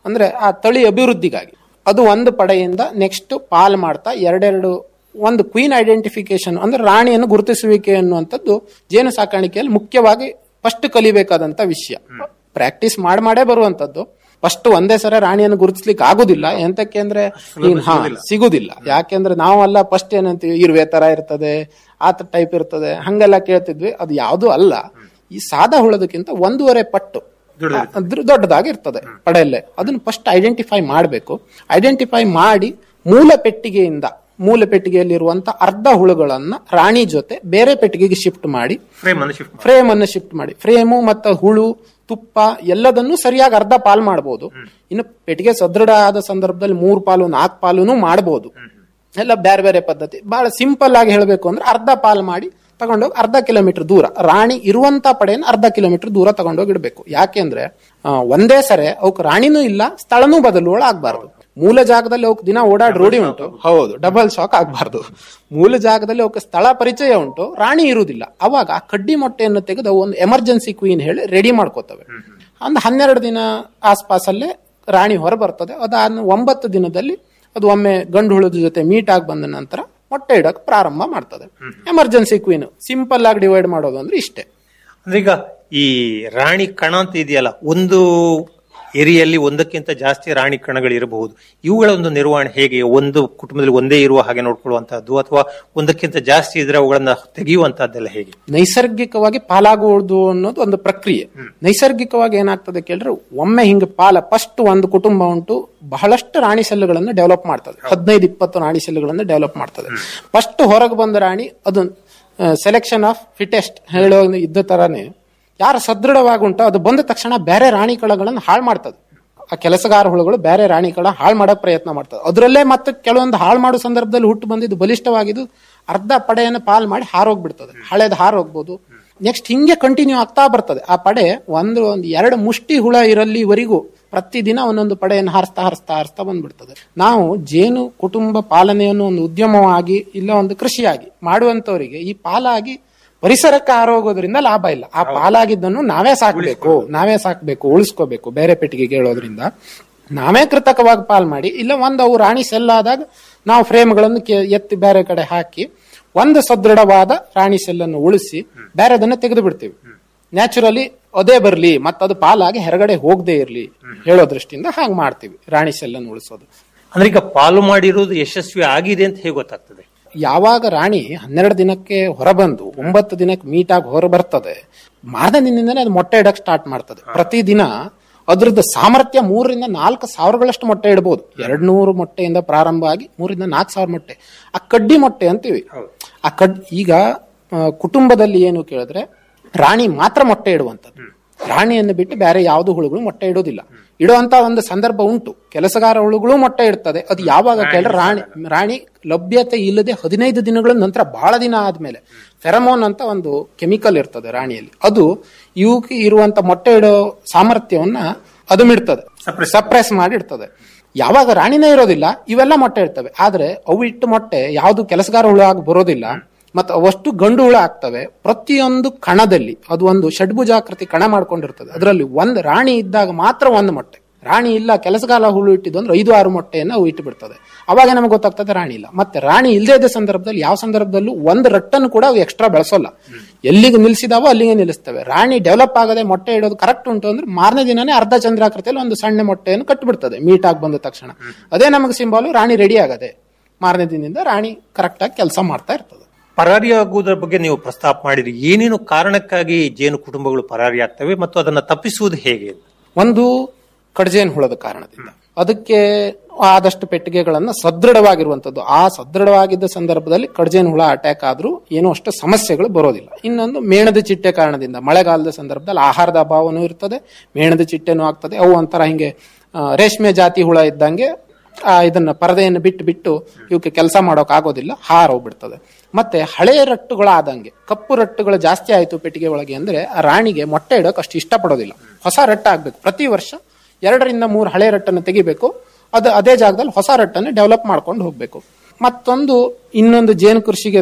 ಅಂದ್ರೆ ಆ ತಳಿ ಅಭಿವೃದ್ಧಿಗಾಗಿ ಅದು ಒಂದು ಪಡೆಯಿಂದ ನೆಕ್ಸ್ಟ್ ಪಾಲ್ ಮಾಡ್ತಾ ಎರಡೆರಡು ಒಂದು ಕ್ವೀನ್ ಐಡೆಂಟಿಫಿಕೇಶನ್ ಅಂದ್ರೆ ರಾಣಿಯನ್ನು ಗುರುತಿಸುವಿಕೆ ಅನ್ನುವಂಥದ್ದು ಜೇನು ಸಾಕಾಣಿಕೆಯಲ್ಲಿ ಮುಖ್ಯವಾಗಿ ಫಸ್ಟ್ ಕಲಿಬೇಕಾದಂತ ವಿಷಯ ಪ್ರಾಕ್ಟೀಸ್ ಮಾಡಿ ಮಾಡೇ ಬರುವಂತದ್ದು ಫಸ್ಟ್ ಒಂದೇ ಸರ ರಾಣಿಯನ್ನು ಗುರುತಿಸ್ಲಿಕ್ಕೆ ಆಗುದಿಲ್ಲ ಎಂತಕ್ಕೆ ಅಂದ್ರೆ ಈಗ ಹಾ ಸಿಗುದಿಲ್ಲ ಯಾಕೆಂದ್ರೆ ನಾವೆಲ್ಲ ಫಸ್ಟ್ ಏನಂತೀವಿ ಇರುವೆ ತರ ಇರ್ತದೆ ಆತ ಟೈಪ್ ಇರ್ತದೆ ಹಂಗೆಲ್ಲ ಕೇಳ್ತಿದ್ವಿ ಅದು ಯಾವುದು ಅಲ್ಲ ಈ ಸಾದಾ ಹುಳದಕ್ಕಿಂತ ಒಂದೂವರೆ ಪಟ್ಟು ಅದ್ರ ದೊಡ್ಡದಾಗಿರ್ತದೆ ಪಡೆಯಲ್ಲೇ ಅದನ್ನ ಫಸ್ಟ್ ಐಡೆಂಟಿಫೈ ಮಾಡಬೇಕು ಐಡೆಂಟಿಫೈ ಮಾಡಿ ಮೂಲ ಪೆಟ್ಟಿಗೆಯಿಂದ ಮೂಲ ಪೆಟ್ಟಿಗೆಯಲ್ಲಿರುವಂತ ಅರ್ಧ ಹುಳುಗಳನ್ನ ರಾಣಿ ಜೊತೆ ಬೇರೆ ಪೆಟ್ಟಿಗೆಗೆ ಶಿಫ್ಟ್ ಮಾಡಿ ಫ್ರೇಮ್ ಅನ್ನು ಶಿಫ್ಟ್ ಫ್ರೇಮ್ ಅನ್ನು ಶಿಫ್ಟ್ ಮಾಡಿ ಫ್ರೇಮು ಮತ್ತು ಹುಳು ತುಪ್ಪ ಎಲ್ಲದನ್ನು ಸರಿಯಾಗಿ ಅರ್ಧ ಪಾಲು ಮಾಡಬಹುದು ಇನ್ನು ಪೆಟ್ಟಿಗೆ ಸದೃಢ ಆದ ಸಂದರ್ಭದಲ್ಲಿ ಮೂರು ಪಾಲು ನಾಲ್ಕು ಪಾಲುನು ಮಾಡಬಹುದು ಎಲ್ಲ ಬೇರೆ ಬೇರೆ ಪದ್ಧತಿ ಬಹಳ ಸಿಂಪಲ್ ಆಗಿ ಹೇಳಬೇಕು ಅಂದ್ರೆ ಅರ್ಧ ಪಾಲು ಮಾಡಿ ತಗೊಂಡೋಗಿ ಅರ್ಧ ಕಿಲೋಮೀಟರ್ ದೂರ ರಾಣಿ ಇರುವಂತ ಪಡೆಯನ್ನು ಅರ್ಧ ಕಿಲೋಮೀಟರ್ ದೂರ ತಗೊಂಡೋಗಿ ಇಡಬೇಕು ಯಾಕೆಂದ್ರೆ ಆ, ಒಂದೇ ಸರೆ ಅವಕ್ಕೆ ರಾಣಿನೂ ಇಲ್ಲ ಸ್ಥಳನೂ ಬದಲುವಳ ಆಗ್ಬಾರ್ದು ಮೂಲ ಜಾಗದಲ್ಲಿ ಅವಕ್ಕೆ ದಿನ ಓಡಾಡಿ ರೂಢಿ ಉಂಟು ಹೌದು ಡಬಲ್ ಶಾಕ್ ಆಗ್ಬಾರ್ದು ಮೂಲ ಜಾಗದಲ್ಲಿ ಅವಕ್ಕೆ ಸ್ಥಳ ಪರಿಚಯ ಉಂಟು ರಾಣಿ ಇರುವುದಿಲ್ಲ ಅವಾಗ ಆ ಕಡ್ಡಿ ಮೊಟ್ಟೆಯನ್ನು ತೆಗೆದು ಅವು ಒಂದು ಎಮರ್ಜೆನ್ಸಿ ಕ್ವೀನ್ ಹೇಳಿ ರೆಡಿ ಮಾಡ್ಕೋತವೆ ಒಂದು ಹನ್ನೆರಡು ದಿನ ಆಸ್ಪಾಸಲ್ಲೇ ರಾಣಿ ಹೊರ ಬರ್ತದೆ ಅದಾದ ಒಂಬತ್ತು ದಿನದಲ್ಲಿ ಅದು ಒಮ್ಮೆ ಗಂಡು ಹುಳದ ಜೊತೆ ಮೀಟ್ ಆಗಿ ಬಂದ ನಂತರ ಮೊಟ್ಟೆ ಇಡಕ್ ಪ್ರಾರಂಭ ಮಾಡ್ತದೆ ಎಮರ್ಜೆನ್ಸಿ ಕ್ವೀನ್ ಸಿಂಪಲ್ ಆಗಿ ಡಿವೈಡ್ ಮಾಡೋದು ಅಂದ್ರೆ ಇಷ್ಟೇ ಅಂದ್ರೆ ಈಗ ಈ ರಾಣಿ ಕಣ ಅಂತ ಇದೆಯಲ್ಲ ಒಂದು ಏರಿಯಲ್ಲಿ ಒಂದಕ್ಕಿಂತ ಜಾಸ್ತಿ ರಾಣಿ ಕಣಗಳು ಇರಬಹುದು ಇವುಗಳ ಒಂದು ನಿರ್ವಹಣೆ ಹೇಗೆ ಒಂದು ಕುಟುಂಬದಲ್ಲಿ ಒಂದೇ ಇರುವ ಹಾಗೆ ನೋಡ್ಕೊಳ್ಳುವಂತಹದ್ದು ಅಥವಾ ಒಂದಕ್ಕಿಂತ ಜಾಸ್ತಿ ಇದ್ರೆ ಅವುಗಳನ್ನ ತೆಗೆಯುವಂತಹದ್ದೆಲ್ಲ ಹೇಗೆ ನೈಸರ್ಗಿಕವಾಗಿ ಪಾಲಾಗುವುದು ಅನ್ನೋದು ಒಂದು ಪ್ರಕ್ರಿಯೆ ನೈಸರ್ಗಿಕವಾಗಿ ಏನಾಗ್ತದೆ ಕೇಳಿದ್ರೆ ಒಮ್ಮೆ ಹಿಂಗೆ ಪಾಲ ಫಸ್ಟ್ ಒಂದು ಕುಟುಂಬ ಉಂಟು ಬಹಳಷ್ಟು ರಾಣಿ ಸೆಲ್ಗಳನ್ನು ಡೆವಲಪ್ ಮಾಡ್ತದೆ ಹದಿನೈದು ಇಪ್ಪತ್ತು ರಾಣಿ ಸೆಲ್ಗಳನ್ನು ಡೆವಲಪ್ ಮಾಡ್ತದೆ ಫಸ್ಟ್ ಹೊರಗೆ ಬಂದ ರಾಣಿ ಅದು ಸೆಲೆಕ್ಷನ್ ಆಫ್ ಫಿಟೆಸ್ಟ್ ಹೇಳೋ ಇದ್ದ ತರಾನೇ ಯಾರು ಸದೃಢವಾಗಿ ಉಂಟೋ ಅದು ಬಂದ ತಕ್ಷಣ ಬೇರೆ ರಾಣಿ ಕಳಗಳನ್ನು ಹಾಳು ಮಾಡ್ತದೆ ಆ ಕೆಲಸಗಾರ ಹುಳುಗಳು ಬೇರೆ ರಾಣಿ ಕಳ ಹಾಳು ಮಾಡಕ್ ಪ್ರಯತ್ನ ಮಾಡ್ತದೆ ಅದರಲ್ಲೇ ಮತ್ತೆ ಕೆಲವೊಂದು ಹಾಳು ಮಾಡೋ ಸಂದರ್ಭದಲ್ಲಿ ಹುಟ್ಟು ಬಂದಿದ್ದು ಬಲಿಷ್ಠವಾಗಿದ್ದು ಅರ್ಧ ಪಡೆಯನ್ನು ಪಾಲ್ ಮಾಡಿ ಹಾರೋಗ್ಬಿಡ್ತದೆ ಹಳೇದು ಹಾರೋಗ್ಬೋದು ನೆಕ್ಸ್ಟ್ ಹಿಂಗೆ ಕಂಟಿನ್ಯೂ ಆಗ್ತಾ ಬರ್ತದೆ ಆ ಪಡೆ ಒಂದು ಒಂದು ಎರಡು ಮುಷ್ಟಿ ಹುಳ ಇರಲ್ಲಿವರೆಗೂ ಪ್ರತಿದಿನ ಒಂದೊಂದು ಪಡೆಯನ್ನು ಹಾರಿಸ್ತಾ ಹಾರಿಸ್ತಾ ಹಾರಿಸ್ತಾ ಬಂದ್ಬಿಡ್ತದೆ ನಾವು ಜೇನು ಕುಟುಂಬ ಪಾಲನೆಯನ್ನು ಒಂದು ಉದ್ಯಮವಾಗಿ ಇಲ್ಲ ಒಂದು ಕೃಷಿಯಾಗಿ ಮಾಡುವಂತವರಿಗೆ ಈ ಪಾಲಾಗಿ ಪರಿಸರಕ್ಕೆ ಆರೋಗೋದ್ರಿಂದ ಲಾಭ ಇಲ್ಲ ಆ ಪಾಲಾಗಿದ್ದನ್ನು ನಾವೇ ಸಾಕ್ಬೇಕು ನಾವೇ ಸಾಕ್ಬೇಕು ಉಳಿಸ್ಕೋಬೇಕು ಬೇರೆ ಪೆಟ್ಟಿಗೆಗೆ ಹೇಳೋದ್ರಿಂದ ನಾವೇ ಕೃತಕವಾಗಿ ಪಾಲ್ ಮಾಡಿ ಇಲ್ಲ ಒಂದು ಅವು ರಾಣಿ ಸೆಲ್ ಆದಾಗ ನಾವು ಫ್ರೇಮ್ಗಳನ್ನು ಕೆ- ಎತ್ತಿ ಬೇರೆ ಕಡೆ ಹಾಕಿ ಒಂದು ಸದೃಢವಾದ ರಾಣಿ ಸೆಲ್ಲನ್ನು ಉಳಿಸಿ ಬೇರೆದನ್ನ ತೆಗೆದು ಬಿಡ್ತೀವಿ ನ್ಯಾಚುರಲಿ ಅದೇ ಬರಲಿ ಅದು ಪಾಲಾಗಿ ಹೊರಗಡೆ ಹೋಗದೆ ಇರಲಿ ಹೇಳೋ ದೃಷ್ಟಿಯಿಂದ ಹಾಗೆ ಮಾಡ್ತೀವಿ ರಾಣಿ ಸೆಲ್ಲನ್ನು ಉಳಿಸೋದು ಅಂದ್ರೆ ಈಗ ಪಾಲು ಮಾಡಿರುವುದು ಯಶಸ್ವಿ ಆಗಿದೆ ಅಂತ ಹೇಗೆ ಗೊತ್ತಾಗ್ತದೆ ಯಾವಾಗ ರಾಣಿ ಹನ್ನೆರಡು ದಿನಕ್ಕೆ ಹೊರಬಂದು ಒಂಬತ್ತು ದಿನಕ್ಕೆ ಮೀಟ್ ಆಗಿ ಹೊರ ಬರ್ತದೆ ಮಾರನೇ ದಿನದಿಂದನೇ ಅದು ಮೊಟ್ಟೆ ಇಡಕ್ ಸ್ಟಾರ್ಟ್ ಮಾಡ್ತದೆ ಪ್ರತಿದಿನ ಅದ್ರದ್ದು ಸಾಮರ್ಥ್ಯ ಮೂರರಿಂದ ನಾಲ್ಕು ಸಾವಿರಗಳಷ್ಟು ಮೊಟ್ಟೆ ಇಡಬಹುದು ಎರಡ್ ನೂರು ಮೊಟ್ಟೆಯಿಂದ ಪ್ರಾರಂಭ ಆಗಿ ಮೂರಿಂದ ನಾಲ್ಕು ಸಾವಿರ ಮೊಟ್ಟೆ ಆ ಕಡ್ಡಿ ಮೊಟ್ಟೆ ಅಂತೀವಿ ಆ ಕಡ್ ಈಗ ಆ, ಕುಟುಂಬದಲ್ಲಿ ಏನು ಕೇಳಿದ್ರೆ ರಾಣಿ ಮಾತ್ರ ಮೊಟ್ಟೆ ಇಡುವಂಥದ್ದು ರಾಣಿಯನ್ನು ಬಿಟ್ಟು ಬೇರೆ ಯಾವುದು ಹುಳುಗಳು ಮೊಟ್ಟೆ ಇಡೋದಿಲ್ಲ ಇಡುವಂತ ಒಂದು ಸಂದರ್ಭ ಉಂಟು ಕೆಲಸಗಾರ ಹುಳುಗಳು ಮೊಟ್ಟೆ ಇಡ್ತದೆ ಅದು ಯಾವಾಗ ಕೇಳಿದ್ರೆ ರಾಣಿ ರಾಣಿ ಲಭ್ಯತೆ ಇಲ್ಲದೆ ಹದಿನೈದು ದಿನಗಳ ನಂತರ ಬಹಳ ದಿನ ಆದ್ಮೇಲೆ ಫೆರಮೋನ್ ಅಂತ ಒಂದು ಕೆಮಿಕಲ್ ಇರ್ತದೆ ರಾಣಿಯಲ್ಲಿ ಅದು ಇವಕ್ಕೆ ಇರುವಂತ ಮೊಟ್ಟೆ ಇಡೋ ಸಾಮರ್ಥ್ಯವನ್ನ ಅದು ಮಿಡ್ತದೆ ಸಪ್ರೆಸ್ ಮಾಡಿ ಇಡ್ತದೆ ಯಾವಾಗ ರಾಣಿನೇ ಇರೋದಿಲ್ಲ ಇವೆಲ್ಲ ಮೊಟ್ಟೆ ಇಡ್ತವೆ ಆದ್ರೆ ಅವು ಇಟ್ಟು ಮೊಟ್ಟೆ ಯಾವುದು ಕೆಲಸಗಾರ ಹುಳು ಆಗಿ ಬರೋದಿಲ್ಲ ಮತ್ತು ಅವಷ್ಟು ಗಂಡು ಹುಳ ಆಗ್ತವೆ ಪ್ರತಿಯೊಂದು ಕಣದಲ್ಲಿ ಅದು ಒಂದು ಷಡ್ಭುಜಾಕೃತಿ ಕಣ ಮಾಡ್ಕೊಂಡಿರ್ತದೆ ಅದರಲ್ಲಿ ಒಂದು ರಾಣಿ ಇದ್ದಾಗ ಮಾತ್ರ ಒಂದು ಮೊಟ್ಟೆ ರಾಣಿ ಇಲ್ಲ ಕೆಲಸಗಾರ ಹುಳು ಇಟ್ಟಿದ್ದು ಅಂದ್ರೆ ಐದು ಆರು ಮೊಟ್ಟೆಯನ್ನು ಅವು ಇಟ್ಟು ಬಿಡ್ತದೆ ಅವಾಗ ನಮಗೆ ಗೊತ್ತಾಗ್ತದೆ ರಾಣಿ ಇಲ್ಲ ಮತ್ತೆ ರಾಣಿ ಇಲ್ಲದೇ ಇದ್ದ ಸಂದರ್ಭದಲ್ಲಿ ಯಾವ ಸಂದರ್ಭದಲ್ಲೂ ಒಂದು ರಟ್ಟನ್ನು ಕೂಡ ಅವು ಎಕ್ಸ್ಟ್ರಾ ಬೆಳೆಸೋಲ್ಲ ಎಲ್ಲಿಗೆ ನಿಲ್ಸಿದಾವೋ ಅಲ್ಲಿಗೆ ನಿಲ್ಲಿಸ್ತವೆ ರಾಣಿ ಡೆವಲಪ್ ಆಗದೆ ಮೊಟ್ಟೆ ಇಡೋದು ಕರೆಕ್ಟ್ ಉಂಟು ಅಂದ್ರೆ ಮಾರನೇ ದಿನನೇ ಅರ್ಧ ಚಂದ್ರಾಕೃತಿಯಲ್ಲಿ ಒಂದು ಸಣ್ಣ ಮೊಟ್ಟೆಯನ್ನು ಕಟ್ಟಿಬಿಡ್ತದೆ ಮೀಟ್ ಆಗಿ ಬಂದ ತಕ್ಷಣ ಅದೇ ನಮಗೆ ಸಿಂಬಾಲು ರಾಣಿ ರೆಡಿ ಆಗದೆ ಮಾರನೇ ದಿನದಿಂದ ರಾಣಿ ಕರೆಕ್ಟ್ ಆಗಿ ಕೆಲಸ ಮಾಡ್ತಾ ಇರ್ತದೆ ಪರಾರಿಯಾಗುವುದರ ಬಗ್ಗೆ ನೀವು ಪ್ರಸ್ತಾಪ ಮಾಡಿದ್ರಿ ಏನೇನು ಕಾರಣಕ್ಕಾಗಿ ಜೇನು ಕುಟುಂಬಗಳು ಪರಾರಿಯಾಗ್ತವೆ ಮತ್ತು ಅದನ್ನ ತಪ್ಪಿಸುವುದು ಹೇಗೆ ಒಂದು ಕಡ್ಜೇನ್ ಹುಳದ ಕಾರಣದಿಂದ ಅದಕ್ಕೆ ಆದಷ್ಟು ಪೆಟ್ಟಿಗೆಗಳನ್ನ ಸದೃಢವಾಗಿರುವಂತದ್ದು ಆ ಸದೃಢವಾಗಿದ್ದ ಸಂದರ್ಭದಲ್ಲಿ ಕಡ್ಜೇನ್ ಹುಳ ಅಟ್ಯಾಕ್ ಆದ್ರೂ ಏನೋ ಅಷ್ಟು ಸಮಸ್ಯೆಗಳು ಬರೋದಿಲ್ಲ ಇನ್ನೊಂದು ಮೇಣದ ಚಿಟ್ಟೆ ಕಾರಣದಿಂದ ಮಳೆಗಾಲದ ಸಂದರ್ಭದಲ್ಲಿ ಆಹಾರದ ಅಭಾವನೂ ಇರ್ತದೆ ಮೇಣದ ಚಿಟ್ಟೆನೂ ಆಗ್ತದೆ ಅವು ಒಂಥರ ಹಿಂಗೆ ಆ, ರೇಷ್ಮೆ ಜಾತಿ ಹುಳ ಇದ್ದಂಗೆ ಆ, ಇದನ್ನ ಪರದೆಯನ್ನು ಬಿಟ್ಟು ಬಿಟ್ಟು ಇವಕ್ಕೆ ಕೆಲಸ ಮಾಡೋಕ್ ಆಗೋದಿಲ್ಲ ಹಾರೋಗ್ಬಿಡ್ತದೆ ಮತ್ತೆ ಹಳೆಯ ರಟ್ಟುಗಳಾದಂಗೆ ಕಪ್ಪು ರಟ್ಟುಗಳು ಜಾಸ್ತಿ ಆಯ್ತು ಪೆಟ್ಟಿಗೆ ಒಳಗೆ ಅಂದ್ರೆ ಆ ರಾಣಿಗೆ ಮೊಟ್ಟೆ ಇಡೋಕೆ ಅಷ್ಟು ಇಷ್ಟಪಡೋದಿಲ್ಲ ಹೊಸ ರಟ್ಟ ಆಗ್ಬೇಕು ಪ್ರತಿ ವರ್ಷ ಎರಡರಿಂದ ಮೂರು ಹಳೆ ರಟ್ಟನ್ನು ತೆಗಿಬೇಕು ಅದು ಅದೇ ಜಾಗದಲ್ಲಿ ಹೊಸ ರಟ್ಟನ್ನು ಡೆವಲಪ್ ಮಾಡ್ಕೊಂಡು ಹೋಗ್ಬೇಕು ಮತ್ತೊಂದು ಇನ್ನೊಂದು ಜೇನು ಕೃಷಿಗೆ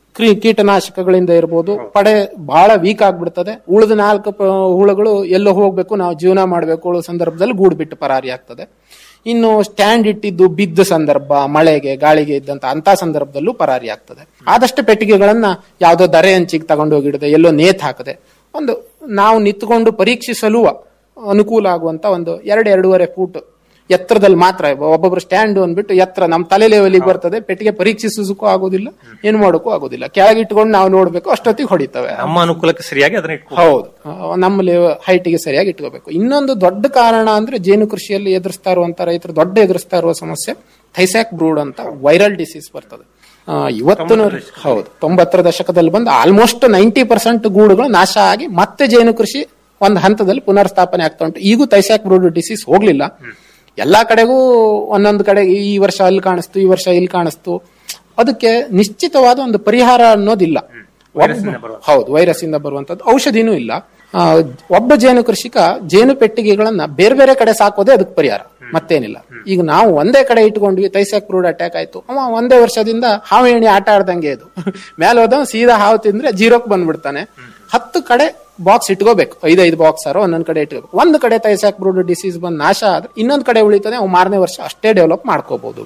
ಕ್ರಿ- ಕೀಟನಾಶಕಗಳಿಂದ ಇರ್ಬೋದು ಪಡೆ ಬಹಳ ವೀಕ್ ಆಗ್ಬಿಡ್ತದೆ ಉಳಿದ ನಾಲ್ಕು ಪ- ಹುಳುಗಳು ಎಲ್ಲೋ ಹೋಗ್ಬೇಕು ನಾವು ಜೀವನ ಮಾಡಬೇಕು ಉಳಿದ ಸಂದರ್ಭದಲ್ಲಿ ಗೂಡು ಬಿಟ್ಟು ಪರಾರಿ ಆಗ್ತದೆ ಇನ್ನು ಸ್ಟ್ಯಾಂಡ್ ಇಟ್ಟಿದ್ದು ಬಿದ್ದ ಸಂದರ್ಭ ಮಳೆಗೆ ಗಾಳಿಗೆ ಇದ್ದಂತ ಅಂತ ಸಂದರ್ಭದಲ್ಲೂ ಪರಾರಿ ಆಗ್ತದೆ ಆದಷ್ಟು ಪೆಟ್ಟಿಗೆಗಳನ್ನ ಯಾವ್ದೋ ದರೆ ಹಂಚಿಗೆ ತಗೊಂಡೋಗಿಡದೆ ಎಲ್ಲೋ ನೇತ್ ಹಾಕದೆ ಒಂದು ನಾವು ನಿಂತ್ಕೊಂಡು ಪರೀಕ್ಷಿಸಲು ಅನುಕೂಲ ಆಗುವಂತ ಒಂದು ಎರಡು ಎರಡೂವರೆ ಫೂಟ್ ಎತ್ತರದಲ್ಲಿ ಮಾತ್ರ ಒಬ್ಬೊಬ್ರು ಸ್ಟ್ಯಾಂಡ್ ಅಂದ್ಬಿಟ್ಟು ಎತ್ತರ ನಮ್ಮ ತಲೆ ಲೆವೆಲಿಗೆ ಬರ್ತದೆ ಪೆಟ್ಟಿಗೆ ಪರೀಕ್ಷಿಸೋದಕ್ಕೂ ಆಗೋದಿಲ್ಲ ಏನ್ ಮಾಡೋಕ್ಕೂ ಆಗೋದಿಲ್ಲ ಕೆಳಗೆ ಇಟ್ಕೊಂಡು ನಾವು ನೋಡ್ಬೇಕು ಅಷ್ಟೊತ್ತಿಗೆ ಹೊಡಿತವೆ ನಮ್ಮ ಅನುಕೂಲಕ್ಕೆ ಸರಿಯಾಗಿ ಅದನ್ನ ಇಟ್ಕೊ ಹೌದು ಆ, ನಮ್ಮ ಹೈಟಿಗೆ ಸರಿಯಾಗಿ ಇಟ್ಕೋಬೇಕು ಇನ್ನೊಂದು ದೊಡ್ಡ ಕಾರಣ ಅಂದ್ರೆ ಜೇನು ಕೃಷಿಯಲ್ಲಿ ಎದುರಿಸ್ತಾ ಇರುವಂತ ರೈತರು ದೊಡ್ಡ ಎದುರಿಸ್ತಾ ಇರುವ ಸಮಸ್ಯೆ ಥೈಸ್ಯಾಕ್ ಬ್ರೂಡ್ ಅಂತ ವೈರಲ್ ಡಿಸೀಸ್ ಬರ್ತದೆ ಆ, ಇವತ್ತು ಹೌದು ತೊಂಬತ್ತರ ದಶಕದಲ್ಲಿ ಬಂದು ಆಲ್ಮೋಸ್ಟ್ ನೈಂಟಿ ಪರ್ಸೆಂಟ್ ಗೂಡುಗಳು ನಾಶ ಆಗಿ ಮತ್ತೆ ಜೇನು ಕೃಷಿ ಒಂದು ಹಂತದಲ್ಲಿ ಪುನರ್ಸ್ಥಾಪನೆ ಆಗ್ತಾ ಉಂಟು ಈಗೂ ಥೈಸ್ಯಾಕ್ ಬ್ರೂಡ್ ಡಿಸೀಸ್ ಹೋಗ್ಲಿಲ್ಲ ಎಲ್ಲಾ ಕಡೆಗೂ ಒಂದೊಂದು ಕಡೆ ಈ ವರ್ಷ ಅಲ್ಲಿ ಕಾಣಿಸ್ತು ಈ ವರ್ಷ ಇಲ್ಲಿ ಕಾಣಿಸ್ತು ಅದಕ್ಕೆ ನಿಶ್ಚಿತವಾದ ಒಂದು ಪರಿಹಾರ ಅನ್ನೋದಿಲ್ಲ ಒಬ್ಬ- ಹೌದು ವೈರಸ್ ಇಂದ ಬರುವಂತದ್ದು ಔಷಧಿನೂ ಇಲ್ಲ ಆ, ಒಬ್ಬ ಜೇನು ಕೃಷಿಕ ಜೇನು ಪೆಟ್ಟಿಗೆಗಳನ್ನ ಬೇರೆ ಬೇರೆ ಕಡೆ ಸಾಕೋದೇ ಅದಕ್ಕೆ ಪರಿಹಾರ ಮತ್ತೇನಿಲ್ಲ ಈಗ ನಾವು ಒಂದೇ ಕಡೆ ಇಟ್ಕೊಂಡ್ವಿ ತೈಸಾಕ್ ಕ್ರೂಡ್ ಅಟ್ಯಾಕ್ ಆಯ್ತು ಅವ ಒಂದೇ ವರ್ಷದಿಂದ ಹಾವು ಏಣಿ ಆಟ ಆಡ್ದಂಗೆ ಇದು ಮೇಲೆ ಹೋದ ಸೀದಾ ಹಾವು ತಿಂದ್ರೆ ಜೀರೋಕ್ ಬಂದ್ಬಿಡ್ತಾನೆ ಹತ್ತು ಕಡೆ ಬಾಕ್ಸ್ ಇಟ್ಕೋಬೇಕು ಐದೈದು ಬಾಕ್ಸ್ ಆರೋ ಒಂದೊಂದ್ ಕಡೆ ಇಟ್ಕೋಬೇಕು ಒಂದು ಕಡೆ ತೈಸಾಕ್ ಬ್ರೂಡ್ ಡಿಸೀಸ್ ಬಂದ್ ನಾಶ ಆದ್ರೆ ಇನ್ನೊಂದ್ ಕಡೆ ಉಳಿತದೆ ಅವ್ ಮಾರನೇ ವರ್ಷ ಅಷ್ಟೇ ಡೆವಲಪ್ ಮಾಡ್ಕೋಬಹುದು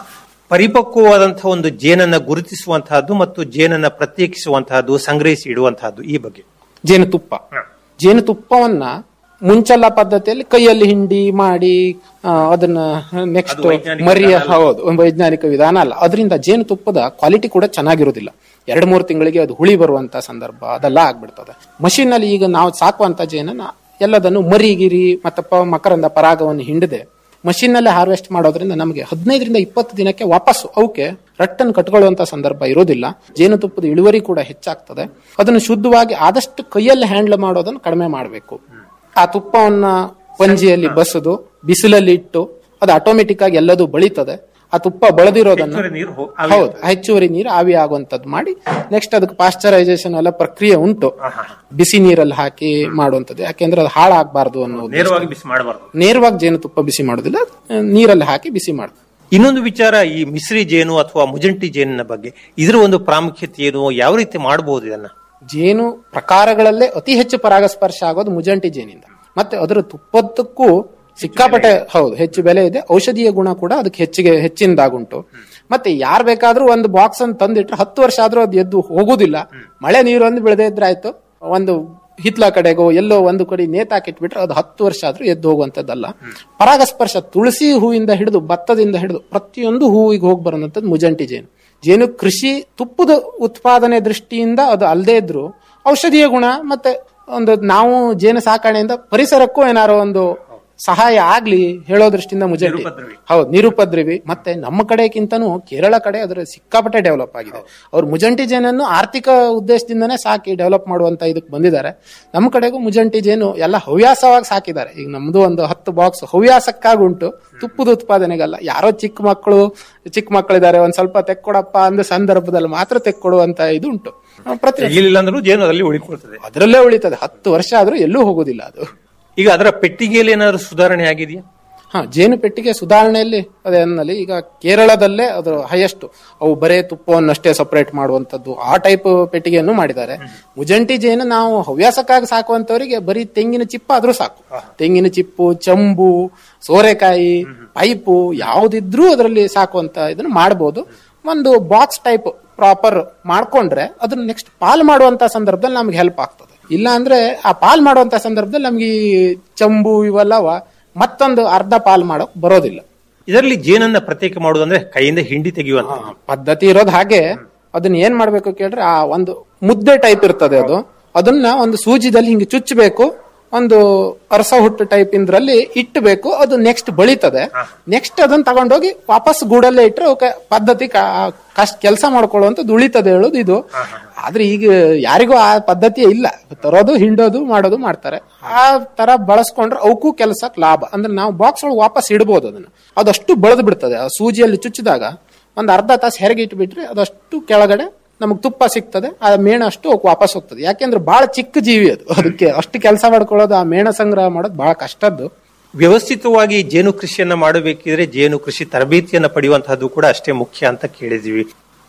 ಪರಿಪಕ್ವವಾದಂತಹ ಒಂದು ಜೇನನ್ನ ಗುರುತಿಸುವಂತಹದ್ದು ಮತ್ತು ಜೇನನ್ನ ಪ್ರತ್ಯೇಕಿಸುವಂತಹದ್ದು ಸಂಗ್ರಹಿಸಿ ಇಡುವಂತಹದ್ದು ಈ ಬಗ್ಗೆ ಜೇನುತುಪ್ಪ ಜೇನುತುಪ್ಪವನ್ನ ಮುಂಚೆಲ್ಲ ಪದ್ಧತಿಯಲ್ಲಿ ಕೈಯಲ್ಲಿ ಹಿಂಡಿ ಮಾಡಿ ಆ, ಅದನ್ನ ನೆಕ್ಸ್ಟ್ ಅದು ವೈಜ್ಞಾನಿಕ ಮರಿಯ ವಿಧಾನ ಅಲ್ಲ. ಹೌದು ಒಂದು ವೈಜ್ಞಾನಿಕ ವಿಧಾನ ಅಲ್ಲ ಅದರಿಂದ ಜೇನುತುಪ್ಪದ ಕ್ವಾಲಿಟಿ ಕೂಡ ಚೆನ್ನಾಗಿರೋದಿಲ್ಲ ಎರಡ್ ಮೂರು ತಿಂಗಳಿಗೆ ಅದು ಹುಳಿ ಬರುವಂತ ಸಂದರ್ಭ ಅದೆಲ್ಲ ಆಗ್ಬಿಡ್ತದೆ ಮಷೀನ್ ಅಲ್ಲಿ ಈಗ ನಾವು ಸಾಕುವಂತ ಜೇನನ್ನ ಎಲ್ಲದನ್ನು ಮರಿಗಿರಿ ಮತ್ತಪ್ಪ ಮಕರಂದ ಪರಾಗವನ್ನು ಹಿಂಡದೆ ಮಷೀನ್ ನಲ್ಲೇ ಹಾರ್ವೆಸ್ಟ್ ಮಾಡೋದ್ರಿಂದ ನಮಗೆ ಹದಿನೈದರಿಂದ ಇಪ್ಪತ್ತು ದಿನಕ್ಕೆ ವಾಪಸ್ಸು ಅವಕ್ಕೆ ರಟ್ಟನ್ನು ಕಟ್ಕೊಳ್ಳುವಂತ ಸಂದರ್ಭ ಇರೋದಿಲ್ಲ ಜೇನುತುಪ್ಪದ ಇಳುವರಿ ಕೂಡ ಹೆಚ್ಚಾಗ್ತದೆ ಅದನ್ನು ಶುದ್ಧವಾಗಿ ಆದಷ್ಟು ಕೈಯಲ್ಲಿ ಹ್ಯಾಂಡಲ್ ಮಾಡೋದನ್ನು ಕಡಿಮೆ ಮಾಡಬೇಕು ಆ ತುಪ್ಪವನ್ನ ಪಂಜಿಯಲ್ಲಿ ಬಸದು ಬಿಸಿಲಲ್ಲಿ ಇಟ್ಟು ಅದು ಆಟೋಮೆಟಿಕ್ ಆಗಿ ಎಲ್ಲದೂ ಬಳಿತದೆ ಆ ತುಪ್ಪ ಬಳದಿರೋದನ್ನ ಹೆಚ್ಚುವರಿ ನೀರು ಹೋ- ಆವಿ ಹೌದು ಹೆಚ್ಚುವರಿ ನೀರು ಆವಿ ಆಗುವಂತದ್ದು ಮಾಡಿ ನೆಕ್ಸ್ಟ್ ಅದಕ್ಕೆ ಪಾಶ್ಚರೈಸೇಷನ್ ಎಲ್ಲ ಪ್ರಕ್ರಿಯೆ ಉಂಟು ಬಿಸಿ ನೀರಲ್ಲಿ ಹಾಕಿ ಮಾಡುವಂತದ್ದು ಯಾಕೆಂದ್ರೆ ಅದು ಹಾಳಾಗಬಾರ್ದು ಅನ್ನೋದು ನೇರವಾಗಿ ಬಿಸಿ ಮಾಡಬಾರ್ದು ನೇರವಾಗಿ ಜೇನುತುಪ್ಪ ಬಿಸಿ ಮಾಡೋದಿಲ್ಲ ಆ, ನೀರಲ್ಲಿ ಹಾಕಿ ಬಿಸಿ ಮಾಡುದು ಇನ್ನೊಂದು ವಿಚಾರ ಈ ಮಿಶ್ರಿ ಜೇನು ಅಥವಾ ಮುಜಂಟಿ ಜೇನಿನ ಬಗ್ಗೆ ಇದರ ಒಂದು ಪ್ರಾಮುಖ್ಯತೆ ಏನು ಯಾವ ರೀತಿ ಮಾಡಬಹುದು ಇದನ್ನ ಜೇನು ಪ್ರಕಾರಗಳಲ್ಲೇ ಅತಿ ಹೆಚ್ಚು ಪರಾಗಸ್ಪರ್ಶ ಆಗೋದು ಮುಜಂಟಿ ಜೇನಿಂದ ಮತ್ತೆ ಅದರ ತುಪ್ಪದಕ್ಕೂ ಸಿಕ್ಕಾಪಟ್ಟೆ ಹೌದು ಹೆಚ್ಚು ಬೆಲೆ ಇದೆ ಔಷಧೀಯ ಗುಣ ಕೂಡ ಅದಕ್ಕೆ ಹೆಚ್ಚಿಗೆ ಹೆಚ್ಚಿನದಾಗುಂಟು ಮತ್ತೆ ಯಾರ್ ಬೇಕಾದ್ರೂ ಒಂದು ಬಾಕ್ಸ್ ಅನ್ನು ತಂದಿಟ್ರೆ ಹತ್ತು ವರ್ಷ ಆದ್ರೂ ಅದು ಎದ್ದು ಹೋಗುದಿಲ್ಲ ಮಳೆ ನೀರು ಒಂದು ಬೆಳೆದೇ ಇದ್ರೆ ಆಯ್ತು ಒಂದು ಹಿತ್ಲ ಕಡೆಗೋ ಎಲ್ಲೋ ಒಂದು ಕಡೆ ನೇತಾಕಿಟ್ಬಿಟ್ರೆ ಅದು ಹತ್ತು ವರ್ಷ ಆದ್ರೂ ಎದ್ದು ಹೋಗುವಂತದ್ದಲ್ಲ ಪರಾಗಸ್ಪರ್ಶ ತುಳಸಿ ಹೂವಿಂದ ಹಿಡಿದು ಭತ್ತದಿಂದ ಹಿಡಿದು ಪ್ರತಿಯೊಂದು ಹೂವಿಗೆ ಹೋಗಿ ಬರುವಂತದ್ದು ಮುಜಂಟಿ ಜೇನು ಜೇನು ಕೃಷಿ ತುಪ್ಪದ ಉತ್ಪಾದನೆ ದೃಷ್ಟಿಯಿಂದ ಅದು ಅಲ್ಲದೆ ಇದ್ರು ಔಷಧೀಯ ಗುಣ ಮತ್ತೆ ಒಂದು ನಾವು ಜೇನು ಸಾಕಣೆಯಿಂದ ಪರಿಸರಕ್ಕೂ ಏನಾರೋ ಒಂದು ಸಹಾಯ ಆಗ್ಲಿ ಹೇಳೋ ದೃಷ್ಟಿಯಿಂದ ಮುಜಂಟಿ ನಿರುಪದ್ರವಿ. ಹೌದು ನಿರುಪದ್ರವಿ ಮತ್ತೆ ನಮ್ಮ ಕಡೆಗಿಂತನೂ ಕೇರಳ ಕಡೆ ಅದರ ಸಿಕ್ಕಾಪಟ್ಟೆ ಡೆವಲಪ್ ಆಗಿದೆ ಅವ್ರು ಮುಜಂಟಿ ಜೇನನ್ನು ಆರ್ಥಿಕ ಉದ್ದೇಶದಿಂದನೇ ಸಾಕಿ ಡೆವಲಪ್ ಮಾಡುವಂತ ಇದಕ್ಕೆ ಬಂದಿದ್ದಾರೆ ನಮ್ಮ ಕಡೆಗೂ ಮುಜಂಟಿ ಜೇನು ಎಲ್ಲ ಹವ್ಯಾಸವಾಗಿ ಸಾಕಿದ್ದಾರೆ ಈಗ ನಮ್ದು ಒಂದು ಹತ್ತು ಬಾಕ್ಸ್ ಹವ್ಯಾಸಕ್ಕಾಗಿ ಉಂಟು ತುಪ್ಪದ ಉತ್ಪಾದನೆಗಲ್ಲ ಯಾರೋ ಚಿಕ್ಕ ಮಕ್ಕಳು ಚಿಕ್ಕ ಮಕ್ಕಳಿದ್ದಾರೆ ಒಂದ್ ಸ್ವಲ್ಪ ತೆಕ್ಕೊಡಪ್ಪ ಅಂದ ಸಂದರ್ಭದಲ್ಲಿ ಮಾತ್ರ ತೆಕ್ಕೊಡುವಂತ ಇದು ಉಂಟು ಆ, ಪ್ರತಿ ತೆಗಿಲಿಲ್ಲ ಅಂದ್ರೂ ಜೇನು ಅದರಲ್ಲಿ ಉಳಿಕೊಳ್ತದೆ ಅದರಲ್ಲೇ ಉಳಿತದೆ ಹತ್ತು ವರ್ಷ ಆದ್ರೂ ಎಲ್ಲೂ ಹೋಗುದಿಲ್ಲ ಅದು ಈಗ ಅದರ ಪೆಟ್ಟಿಗೆಯಲ್ಲಿ ಏನಾದ್ರು ಸುಧಾರಣೆ ಆಗಿದೆಯಾ ಹಾ ಜೇನು ಪೆಟ್ಟಿಗೆ ಸುಧಾರಣೆಯಲ್ಲಿ ಅದೇ ಅನ್ನಲ್ಲಿ ಈಗ ಕೇರಳದಲ್ಲೇ ಅದು ಹೈಯೆಸ್ಟ್ ಅವು ಬರೇ ತುಪ್ಪವನ್ನಷ್ಟೇ ಸಪರೇಟ್ ಮಾಡುವಂತದ್ದು ಆ ಟೈಪ್ ಪೆಟ್ಟಿಗೆಯನ್ನು ಮಾಡಿದ್ದಾರೆ ಮುಜಂಟಿ ಜೇನು ನಾವು ಹವ್ಯಾಸಕ್ಕಾಗಿ ಸಾಕುವಂತವರಿಗೆ ಬರೀ ತೆಂಗಿನ ಚಿಪ್ಪ ಆದ್ರೂ ಸಾಕು ತೆಂಗಿನ ಚಿಪ್ಪು ಚಂಬು ಸೋರೆಕಾಯಿ ಪೈಪು ಯಾವುದಿದ್ರೂ ಅದರಲ್ಲಿ ಸಾಕುವಂತ ಇದನ್ನ ಮಾಡಬಹುದು ಒಂದು ಬಾಕ್ಸ್ ಟೈಪ್ ಪ್ರಾಪರ್ ಮಾಡ್ಕೊಂಡ್ರೆ ಅದನ್ನ ನೆಕ್ಸ್ಟ್ ಪಾಲ್ ಮಾಡುವಂತ ಸಂದರ್ಭದಲ್ಲಿ ನಮ್ಗೆ ಹೆಲ್ಪ್ ಆಗ್ತದೆ ಇಲ್ಲ ಅಂದ್ರೆ ಆ ಪಾಲ್ ಮಾಡುವಂತ ಸಂದರ್ಭದಲ್ಲಿ ನಮ್ಗೆ ಈ ಚಂಬು ಇವೆಲ್ಲವ ಮತ್ತೊಂದು ಅರ್ಧ ಪಾಲ್ ಮಾಡೋಕ್ ಬರೋದಿಲ್ಲ ಇದರಲ್ಲಿ ಜೇನನ್ನ ಪ್ರತ್ಯೇಕ ಮಾಡುವುದಂದ್ರೆ ಕೈಯಿಂದ ಹಿಂಡಿ ತೆಗೆಯುವಂತ ಪದ್ಧತಿ ಇರೋದು ಹಾಗೆ ಅದನ್ನ ಏನ್ ಮಾಡ್ಬೇಕು ಕೇಳಿದ್ರೆ ಆ ಒಂದು ಮುದ್ದೆ ಟೈಪ್ ಇರ್ತದೆ ಅದು ಅದನ್ನ ಒಂದು ಸೂಜಿದಲ್ಲಿ ಹಿಂಗೆ ಚುಚ್ಚಬೇಕು ಒಂದು ಅರಸ ಹುಟ್ಟು ಟೈಪ್ ಇಂದ್ರಲ್ಲಿ ಇಟ್ಟಬೇಕು ಅದು ನೆಕ್ಸ್ಟ್ ಬಳಿತದೆ ನೆಕ್ಸ್ಟ್ ಅದನ್ನ ತಗೊಂಡೋಗಿ ವಾಪಸ್ ಗೂಡಲ್ಲೇ ಇಟ್ರೆ ಓಕೆ ಪದ್ಧತಿ ಕ- ಕಷ್ಟ ಕೆಲಸ ಮಾಡ್ಕೊಳ್ಳುವಂಥದ್ದು ಉಳಿತದೆ ಹೇಳೋದು ಇದು ಆದ್ರೆ ಈಗ ಯಾರಿಗೂ ಆ ಪದ್ಧತಿ ಇಲ್ಲ ತರೋದು ಹಿಂಡೋದು ಮಾಡೋದು ಮಾಡ್ತಾರೆ ಆ ತರ ಬಳಸ್ಕೊಂಡ್ರೆ ಅವಕ್ಕೂ ಕೆಲಸಕ್ಕೆ ಲಾಭ ಅಂದ್ರೆ ನಾವು ಬಾಕ್ಸ್ ಒಳಗೆ ವಾಪಸ್ ಇಡ್ಬೋದು ಅದನ್ನ ಅದಷ್ಟು ಬೆಳೆದು ಬಿಡ್ತದೆ ಆ ಸೂಜಿಯಲ್ಲಿ ಚುಚ್ಚಿದಾಗ ಒಂದ್ ಅರ್ಧ ತಾಸು ಹೆರಗೆ ಇಟ್ಬಿಟ್ರೆ ಅದಷ್ಟು ಕೆಳಗಡೆ ನಮಗ್ ತುಪ್ಪ ಸಿಗ್ತದೆ ಆ ಮೇಣ ಅಷ್ಟು ಅವಕ್ಕೆ ವಾಪಸ್ ಹೋಗ್ತದೆ ಯಾಕೆಂದ್ರೆ ಬಹಳ ಚಿಕ್ಕ ಜೀವಿ ಅದು ಅದಕ್ಕೆ ಅಷ್ಟು ಕೆಲಸ ಮಾಡ್ಕೊಳ್ಳೋದು ಆ ಮೇಣ ಸಂಗ್ರಹ ಮಾಡೋದು ಬಹಳ ಕಷ್ಟದ್ದು ವ್ಯವಸ್ಥಿತವಾಗಿ ಜೇನು ಕೃಷಿಯನ್ನ ಮಾಡಬೇಕಿದ್ರೆ ಜೇನು ಕೃಷಿ ತರಬೇತಿಯನ್ನ ಪಡೆಯುವಂತಹದ್ದು ಕೂಡ ಅಷ್ಟೇ ಮುಖ್ಯ ಅಂತ ಕೇಳಿದೀವಿ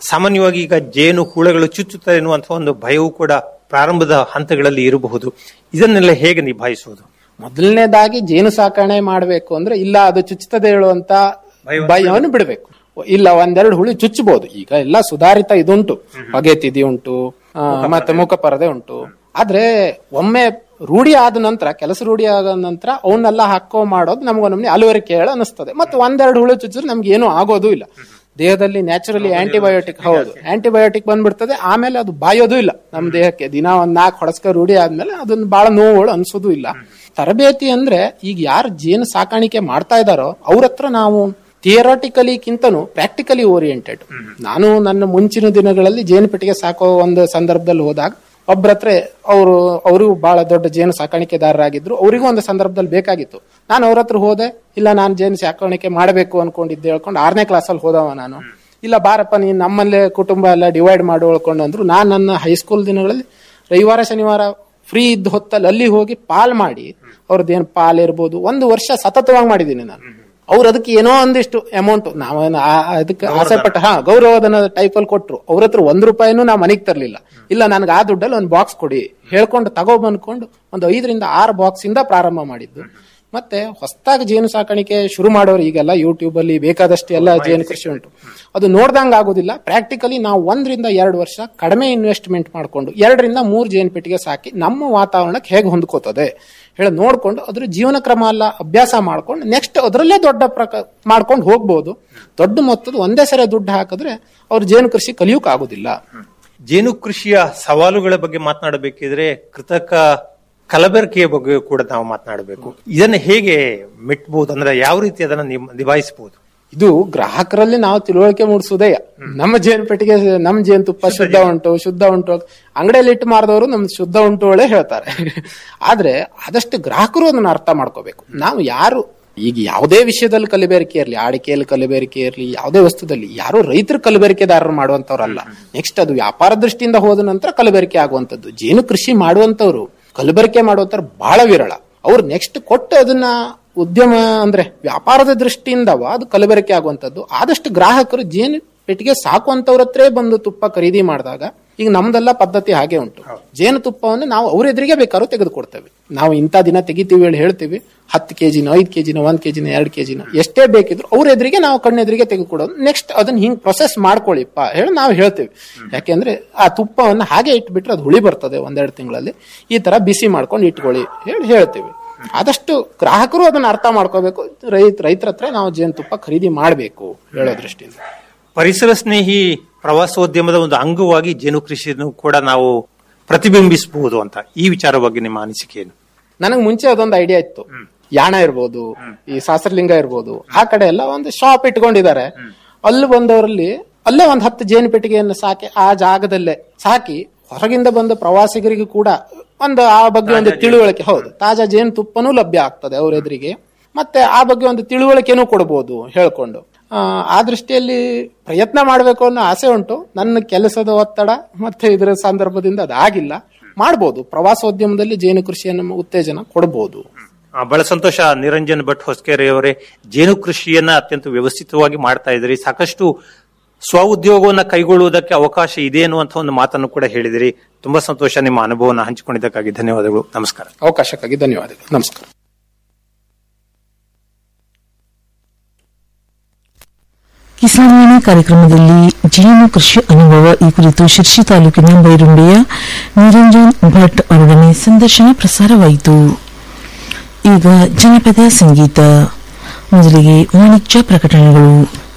ಸಾಮಾನ್ಯವಾಗಿ ಈಗ ಜೇನು ಹುಳಗಳು ಚುಚ್ಚುತ್ತಾರೆ ಎನ್ನುವಂತಹ ಒಂದು ಭಯವು ಕೂಡ ಪ್ರಾರಂಭದ ಹಂತಗಳಲ್ಲಿ ಇರಬಹುದು ಇದನ್ನೆಲ್ಲ ಹೇಗೆ ನಿಭಾಯಿಸುವುದು ಮೊದಲನೇದಾಗಿ ಜೇನು ಸಾಕಣೆ ಮಾಡಬೇಕು ಅಂದ್ರೆ ಇಲ್ಲ ಅದು ಚುಚ್ಚುತ್ತದೆ ಹೇಳುವಂತ ಭಯವನ್ನು ಬಿಡಬೇಕು ಇಲ್ಲ ಒಂದೆರಡು ಹುಳಿ ಚುಚ್ಚಬಹುದು ಈಗ ಎಲ್ಲ ಸುಧಾರಿತ ಇದುಂಟು ಹೊಗೆ ತಿದಿ ಉಂಟು ಆ, ಮತ್ತೆ ಮುಖ ಪರದೆ ಉಂಟು ಆದ್ರೆ ಒಮ್ಮೆ ರೂಢಿ ಆದ ನಂತರ ಕೆಲಸ ರೂಢಿ ಆದ ನಂತರ ಅವನ್ನೆಲ್ಲ ಹಾಕೋ ಮಾಡೋದು ನಮ್ಗೊಂದೊಮ್ಮೆ ಅಲವರಿಕೆ ಹೇಳ ಅನಿಸ್ತದೆ ಮತ್ತೆ ಒಂದೆರಡು ಹುಳು ಚುಚ್ಚಿದ್ರೆ ನಮ್ಗೆ ಏನೂ ಆಗೋದು ಇಲ್ಲ ದೇಹದಲ್ಲಿ ನ್ಯಾಚುರಲಿ ಆಂಟಿಬಯೋಟಿಕ್ ಹೌದು ಆಂಟಿಬಯೋಟಿಕ್ ಬಂದ್ಬಿಡ್ತದೆ ಆಮೇಲೆ ಅದು ಬಾಯೋದು ಇಲ್ಲ ನಮ್ಮ ದೇಹಕ್ಕೆ ದಿನ ಒಂದ್ ನಾಲ್ಕು ಹೊಡಸ್ಕ ರೂಢಿ ಆದ್ಮೇಲೆ ಅದನ್ನ ಬಹಳ ನೋವುಗಳು ಅನ್ಸೋದು ಇಲ್ಲ ತರಬೇತಿ ಅಂದ್ರೆ ಈಗ ಯಾರು ಜೇನು ಸಾಕಾಣಿಕೆ ಮಾಡ್ತಾ ಇದಾರೋ ಅವ್ರ ಹತ್ರ ನಾವು ಥಿಯರಾಟಿಕಲಿಕ್ಕಿಂತನೂ ಪ್ರಾಕ್ಟಿಕಲಿ ಓರಿಯೆಂಟೆಡ್ ನಾನು ನನ್ನ ಮುಂಚಿನ ದಿನಗಳಲ್ಲಿ ಜೇನು ಪೆಟ್ಟಿಗೆ ಸಾಕೋ ಒಂದು ಸಂದರ್ಭದಲ್ಲಿ ಹೋದಾಗ ಒಬ್ಬರ ಹತ್ರ ಅವರು ಅವರು ಬಹಳ ದೊಡ್ಡ ಜೇನು ಸಾಕಾಣಿಕೆದಾರರಾಗಿದ್ರು ಅವರಿಗೂ ಒಂದು ಸಂದರ್ಭದಲ್ಲಿ ಬೇಕಾಗಿತ್ತು ನಾನು ಅವ್ರ ಹತ್ರ ಹೋದೆ ಇಲ್ಲ ನಾನು ಜೇನು ಸಾಕಾಣಿಕೆ ಮಾಡಬೇಕು ಅನ್ಕೊಂಡಿದ್ದೆ ಹೇಳ್ಕೊಂಡು ಆರನೇ ಕ್ಲಾಸಲ್ಲಿ ಹೋದವ ನಾನು ಇಲ್ಲ ಬಾರಪ್ಪ ನೀನ್ ನಮ್ಮಲ್ಲೇ ಕುಟುಂಬ ಎಲ್ಲ ಡಿವೈಡ್ ಮಾಡಿ ಉಳ್ಕೊಂಡು ಅಂದ್ರು ನಾನು ನನ್ನ ಹೈಸ್ಕೂಲ್ ದಿನಗಳಲ್ಲಿ ರವಿವಾರ ಶನಿವಾರ ಫ್ರೀ ಇದ್ದ ಹೊತ್ತಲ್ಲಿ ಅಲ್ಲಿ ಹೋಗಿ ಪಾಲ್ ಮಾಡಿ ಅವ್ರದ್ದೇನು ಪಾಲ್ ಇರ್ಬೋದು ಒಂದು ವರ್ಷ ಸತತವಾಗಿ ಮಾಡಿದ್ದೀನಿ ನಾನು ಅವ್ರು ಅದಕ್ಕೆ ಏನೋ ಒಂದಿಷ್ಟು ಅಮೌಂಟ್ ನಾವ ಅದಕ್ಕೆ ಆಸೆ ಪಟ್ಟ ಹಾ ಗೌರವಧನ ಟೈಪ್ ಅಲ್ಲಿ ಕೊಟ್ರು ಅವ್ರ ಹತ್ರ ಒಂದ್ ರೂಪಾಯಿನೂ ನಾ ಮನೆಗ್ ತರ್ಲಿಲ್ಲ ಇಲ್ಲ ನನ್ಗೆ ಆ ದುಡ್ಡಲ್ಲಿ ಒಂದು ಬಾಕ್ಸ್ ಕೊಡಿ ಹೇಳ್ಕೊಂಡು ತಗೋ ಬಂದ್ಕೊಂಡು ಒಂದು ಐದರಿಂದ ಆರು ಬಾಕ್ಸ್ ಇಂದ ಪ್ರಾರಂಭ ಮಾಡಿದ್ದು ಮತ್ತೆ ಹೊಸದಾಗಿ ಜೇನು ಸಾಕಾಣಿಕೆ ಶುರು ಮಾಡೋರು ಈಗೆಲ್ಲ ಯೂಟ್ಯೂಬ್ ಅಲ್ಲಿ ಬೇಕಾದಷ್ಟು ಎಲ್ಲ ಜೇನು ಕೃಷಿ ಉಂಟು ಅದು ನೋಡ್ದಂಗ ಆಗೋದಿಲ್ಲ ಪ್ರಾಕ್ಟಿಕಲಿ ನಾವು ಒಂದರಿಂದ ಎರಡು ವರ್ಷ ಕಡಿಮೆ ಇನ್ವೆಸ್ಟ್ಮೆಂಟ್ ಮಾಡ್ಕೊಂಡು ಎರಡರಿಂದ ಮೂರು ಜೇನು ಪೆಟ್ಟಿಗೆ ಸಾಕಿ ನಮ್ಮ ವಾತಾವರಣಕ್ಕೆ ಹೇಗೆ ಹೊಂದ್ಕೋತದೆ ಹೇಳಿ ನೋಡ್ಕೊಂಡು ಅದ್ರ ಜೀವನ ಕ್ರಮ ಎಲ್ಲ ಅಭ್ಯಾಸ ಮಾಡ್ಕೊಂಡು ನೆಕ್ಸ್ಟ್ ಅದರಲ್ಲೇ ದೊಡ್ಡ ಪ್ರಕ ಮಾಡ್ಕೊಂಡು ಹೋಗ್ಬೋದು ದೊಡ್ಡ ಮೊತ್ತದ ಒಂದೇ ಸರಿ ದುಡ್ಡು ಹಾಕಿದ್ರೆ ಅವ್ರು ಜೇನು ಕೃಷಿ ಕಲಿಯೋಕ್ ಆಗುದಿಲ್ಲ ಜೇನು ಕೃಷಿಯ ಸವಾಲುಗಳ ಬಗ್ಗೆ ಮಾತನಾಡಬೇಕಿದ್ರೆ ಕೃತಕ ಕಲಬೆರಕೆಯ ಬಗ್ಗೆ ಕೂಡ ನಾವು ಮಾತನಾಡಬೇಕು ಇದನ್ನ ಹೇಗೆ ಮೆಟ್ಬಹುದು ಅಂದ್ರೆ ಯಾವ ರೀತಿ ಅದನ್ನ ನಿಭ- ನಿಭಾಯಿಸಬಹುದು ಇದು ಗ್ರಾಹಕರಲ್ಲಿ ನಾವು ತಿಳುವಳಿಕೆ ಮೂಡಿಸುವುದೇ ನಮ್ಮ ಜೇನು ಪೆಟ್ಟಿಗೆ ನಮ್ಮ ಜೇನು ತುಪ್ಪ ಶುದ್ಧ ಉಂಟು ಶುದ್ಧ ಉಂಟು ಅಂಗಡಿಯಲ್ಲಿ ಇಟ್ಟು ಮಾರಿದವರು ನಮ್ ಶುದ್ಧ ಉಂಟು ಒಳ್ಳೆ ಹೇಳ್ತಾರೆ ಆದ್ರೆ ಆದಷ್ಟು ಗ್ರಾಹಕರು ಅದನ್ನ ಅರ್ಥ ಮಾಡ್ಕೋಬೇಕು ನಾವು ಯಾರು ಈಗ ಯಾವುದೇ ವಿಷಯದಲ್ಲಿ ಕಲಬೆರಕೆ ಇರಲಿ ಅಡಿಕೆಯಲ್ಲಿ ಕಲಬೆರಕೆ ಇರಲಿ ಯಾವುದೇ ವಸ್ತುದಲ್ಲಿ ಯಾರು ರೈತರು ಕಲಬೆರಕೆದಾರರು ಮಾಡುವಂತವ್ರಲ್ಲ ನೆಕ್ಸ್ಟ್ ಅದು ವ್ಯಾಪಾರ ದೃಷ್ಟಿಯಿಂದ ಹೋದ ನಂತರ ಕಲಬೆರಕೆ ಆಗುವಂತದ್ದು ಜೇನು ಕೃಷಿ ಮಾಡುವಂತವ್ರು ಕಲಬೆರಕೆ ಮಾಡುವಂತವ್ರು ಬಹಳ ವಿರಳ ಅವ್ರು ನೆಕ್ಸ್ಟ್ ಕೊಟ್ಟು ಅದನ್ನ ಉದ್ಯಮ ಅಂದ್ರೆ ವ್ಯಾಪಾರದ ದೃಷ್ಟಿಯಿಂದವ ಅದು ಕಲಬೆರಕೆ ಆಗುವಂತದ್ದು ಆದಷ್ಟು ಗ್ರಾಹಕರು ಜೇನು ಪೆಟ್ಟಿಗೆ ಸಾಕುವಂತವ್ರ ಹತ್ರೇ ಬಂದು ತುಪ್ಪ ಖರೀದಿ ಮಾಡಿದಾಗ ಈಗ ನಮ್ದೆಲ್ಲ ಪದ್ಧತಿ ಹಾಗೆ ಉಂಟು ಜೇನು ತುಪ್ಪವನ್ನು ನಾವು ಅವ್ರ ಎದುರಿಗೆ ಬೇಕಾದ್ರೂ ತೆಗೆದುಕೊಡ್ತೇವೆ ನಾವು ಇಂಥ ದಿನ ತೆಗಿತೀವಿ ಹೇಳಿ ಹೇಳ್ತೀವಿ ಹತ್ತು ಕೆಜಿನ ಐದು ಕೆಜಿನ ಒಂದ್ ಕೆಜಿನ ಎರಡು ಕೆಜಿನ ಎಷ್ಟೇ ಬೇಕಿದ್ರು ಅವ್ರ ಎದುರಿಗೆ ನಾವು ಕಣ್ಣೆದುರಿಗೆ ತೆಗೆದುಕೊಡೋದು ನೆಕ್ಸ್ಟ್ ಅದನ್ನ ಹಿಂಗ್ ಪ್ರೊಸೆಸ್ ಮಾಡ್ಕೊಳ್ಳಿಪ್ಪ ಹೇಳಿ ನಾವು ಹೇಳ್ತೇವೆ ಯಾಕೆಂದ್ರೆ ಆ ತುಪ್ಪವನ್ನು ಹಾಗೆ ಇಟ್ಬಿಟ್ರೆ ಅದು ಹುಳಿ ಬರ್ತದೆ ಒಂದೆರಡು ತಿಂಗಳಲ್ಲಿ ಈ ತರ ಬಿಸಿ ಮಾಡ್ಕೊಂಡು ಇಟ್ಕೊಳ್ಳಿ ಹೇಳಿ ಹೇಳ್ತೇವೆ ಆದಷ್ಟು ಗ್ರಾಹಕರು ಅದನ್ನ ಅರ್ಥ ಮಾಡ್ಕೋಬೇಕು ರೈತ ರೈತರ ಹತ್ರ ನಾವು ಜೇನುತುಪ್ಪ ಖರೀದಿ ಮಾಡಬೇಕು ಹೇಳೋ ದೃಷ್ಟಿಯಿಂದ ಪರಿಸರ ಸ್ನೇಹಿ ಪ್ರವಾಸೋದ್ಯಮದ ಒಂದು ಅಂಗವಾಗಿ ಜೇನು ಕೃಷಿಯನ್ನು ಕೂಡ ನಾವು ಪ್ರತಿಬಿಂಬಿಸಬಹುದು ಅಂತ ಈ ವಿಚಾರ ಬಗ್ಗೆ ನಿಮ್ಮ ಅನಿಸಿಕೆ ಏನು ನನಗ್ ಮುಂಚೆ ಅದೊಂದು ಐಡಿಯಾ ಇತ್ತು ಯಾಣ ಇರ್ಬೋದು ಈ ಶಾಸ್ತ್ರಲಿಂಗ ಇರ್ಬೋದು ಆ ಕಡೆ ಎಲ್ಲ ಒಂದು ಶಾಪ್ ಇಟ್ಕೊಂಡಿದ್ದಾರೆ ಅಲ್ಲಿ ಬಂದವರಲ್ಲಿ ಅಲ್ಲೇ ಒಂದ್ ಹತ್ತು ಜೇನು ಪೆಟ್ಟಿಗೆಯನ್ನು ಸಾಕಿ ಆ ಜಾಗದಲ್ಲೇ ಸಾಕಿ ಹೊರಗಿಂದ ಬಂದ ಪ್ರವಾಸಿಗರಿಗೂ ಕೂಡ ಒಂದು ಆ ಬಗ್ಗೆ ಒಂದು ತಿಳುವಳಿಕೆ ಹೌದು ತಾಜಾ ಜೇನು ತುಪ್ಪನೂ ಲಭ್ಯ ಆಗ್ತದೆ ಅವ್ರ ಎದುರಿಗೆ ಮತ್ತೆ ಆ ಬಗ್ಗೆ ಒಂದು ತಿಳುವಳಿಕೆನೂ ಕೊಡಬಹುದು ಹೇಳ್ಕೊಂಡು ಆ, ಆ ದೃಷ್ಟಿಯಲ್ಲಿ ಪ್ರಯತ್ನ ಮಾಡಬೇಕು ಅನ್ನೋ ಆಸೆ ಉಂಟು ನನ್ನ ಕೆಲಸದ ಒತ್ತಡ ಮತ್ತೆ ಇದರ ಸಂದರ್ಭದಿಂದ ಅದಾಗಿಲ್ಲ ಮಾಡ್ಬೋದು ಪ್ರವಾಸೋದ್ಯಮದಲ್ಲಿ ಜೇನು ಕೃಷಿಯನ್ನು ಉತ್ತೇಜನ ಕೊಡಬಹುದು ಆ, ಬಹಳ ಸಂತೋಷ ನಿರಂಜನ್ ಭಟ್ ಹೊಸಕೆರೆ ಅವರೇ ಜೇನು ಕೃಷಿಯನ್ನ ಅತ್ಯಂತ ವ್ಯವಸ್ಥಿತವಾಗಿ ಮಾಡ್ತಾ ಇದ್ರಿ ಸಾಕಷ್ಟು ಸ್ವ ಉದ್ಯೋಗವನ್ನ ಕೈಗೊಳ್ಳುವುದಕ್ಕೆ ಅವಕಾಶ ಇದೆ ಅನ್ನುವಂಥ ಒಂದು ಮಾತನ್ನು ಕೂಡ ಹೇಳಿದಿರಿ ತುಂಬಾ ಸಂತೋಷ ನಿಮ್ಮ ಅನುಭವವನ್ನು ಹಂಚಿಕೊಂಡಿದ್ದಕ್ಕಾಗಿ ಧನ್ಯವಾದಗಳು ನಮಸ್ಕಾರ ಅವಕಾಶಕ್ಕಾಗಿ ಧನ್ಯವಾದಗಳು ನಮಸ್ಕಾರ ಕಿಸಾನ್ವಾಣಿ ಕಾರ್ಯಕ್ರಮದಲ್ಲಿ ಜೇನು ಕೃಷಿ ಅನುಭವ ಈ ಕುರಿತು ಶಿರ್ಷಿ ತಾಲೂಕಿನ ಬೈರುಂಡೆಯ ನಿರಂಜನ್ ಭಟ್ ಅವರೊಡನೆ ಸಂದರ್ಶನ ಪ್ರಸಾರವಾಯಿತು ಈಗ ಜನಪದ ಸಂಗೀತ ಮೊದಲಿಗೆ ವಾಣಿಜ್ಯ ಪ್ರಕಟಣೆಗಳು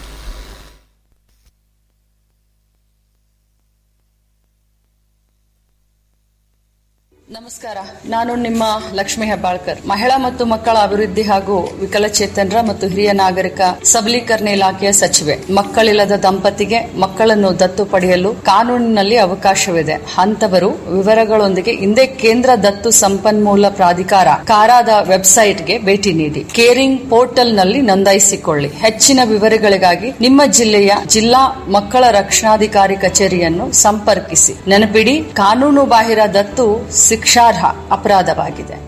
ನಮಸ್ಕಾರ ನಾನು ನಿಮ್ಮ ಲಕ್ಷ್ಮಿ ಹೆಬ್ಬಾಳ್ಕರ್ ಮಹಿಳಾ ಮತ್ತು ಮಕ್ಕಳ ಅಭಿವೃದ್ಧಿ ಹಾಗೂ ವಿಕಲಚೇತನರ ಮತ್ತು ಹಿರಿಯ ನಾಗರಿಕ ಸಬಲೀಕರಣ ಇಲಾಖೆಯ ಸಚಿವೆ ಮಕ್ಕಳಿಲ್ಲದ ದಂಪತಿಗೆ ಮಕ್ಕಳನ್ನು ದತ್ತು ಪಡೆಯಲು ಕಾನೂನಿನಲ್ಲಿ ಅವಕಾಶವಿದೆ ಅಂತವರು ವಿವರಗಳೊಂದಿಗೆ ಹಿಂದೆ ಕೇಂದ್ರ ದತ್ತು ಸಂಪನ್ಮೂಲ ಪ್ರಾಧಿಕಾರ ಕಾರಾದ ವೆಬ್ಸೈಟ್ಗೆ ಭೇಟಿ ನೀಡಿ ಕೇರಿಂಗ್ ಪೋರ್ಟಲ್ನಲ್ಲಿ ನೋಂದಾಯಿಸಿಕೊಳ್ಳಿ ಹೆಚ್ಚಿನ ವಿವರಗಳಿಗಾಗಿ ನಿಮ್ಮ ಜಿಲ್ಲೆಯ ಜಿಲ್ಲಾ ಮಕ್ಕಳ ರಕ್ಷಣಾಧಿಕಾರಿ ಕಚೇರಿಯನ್ನು ಸಂಪರ್ಕಿಸಿ ನೆನಪಿಡಿ ಕಾನೂನು ಬಾಹಿರ ದತ್ತು ಶಿಕ್ಷಾರ್ಹ ಅಪರಾಧವಾಗಿದೆ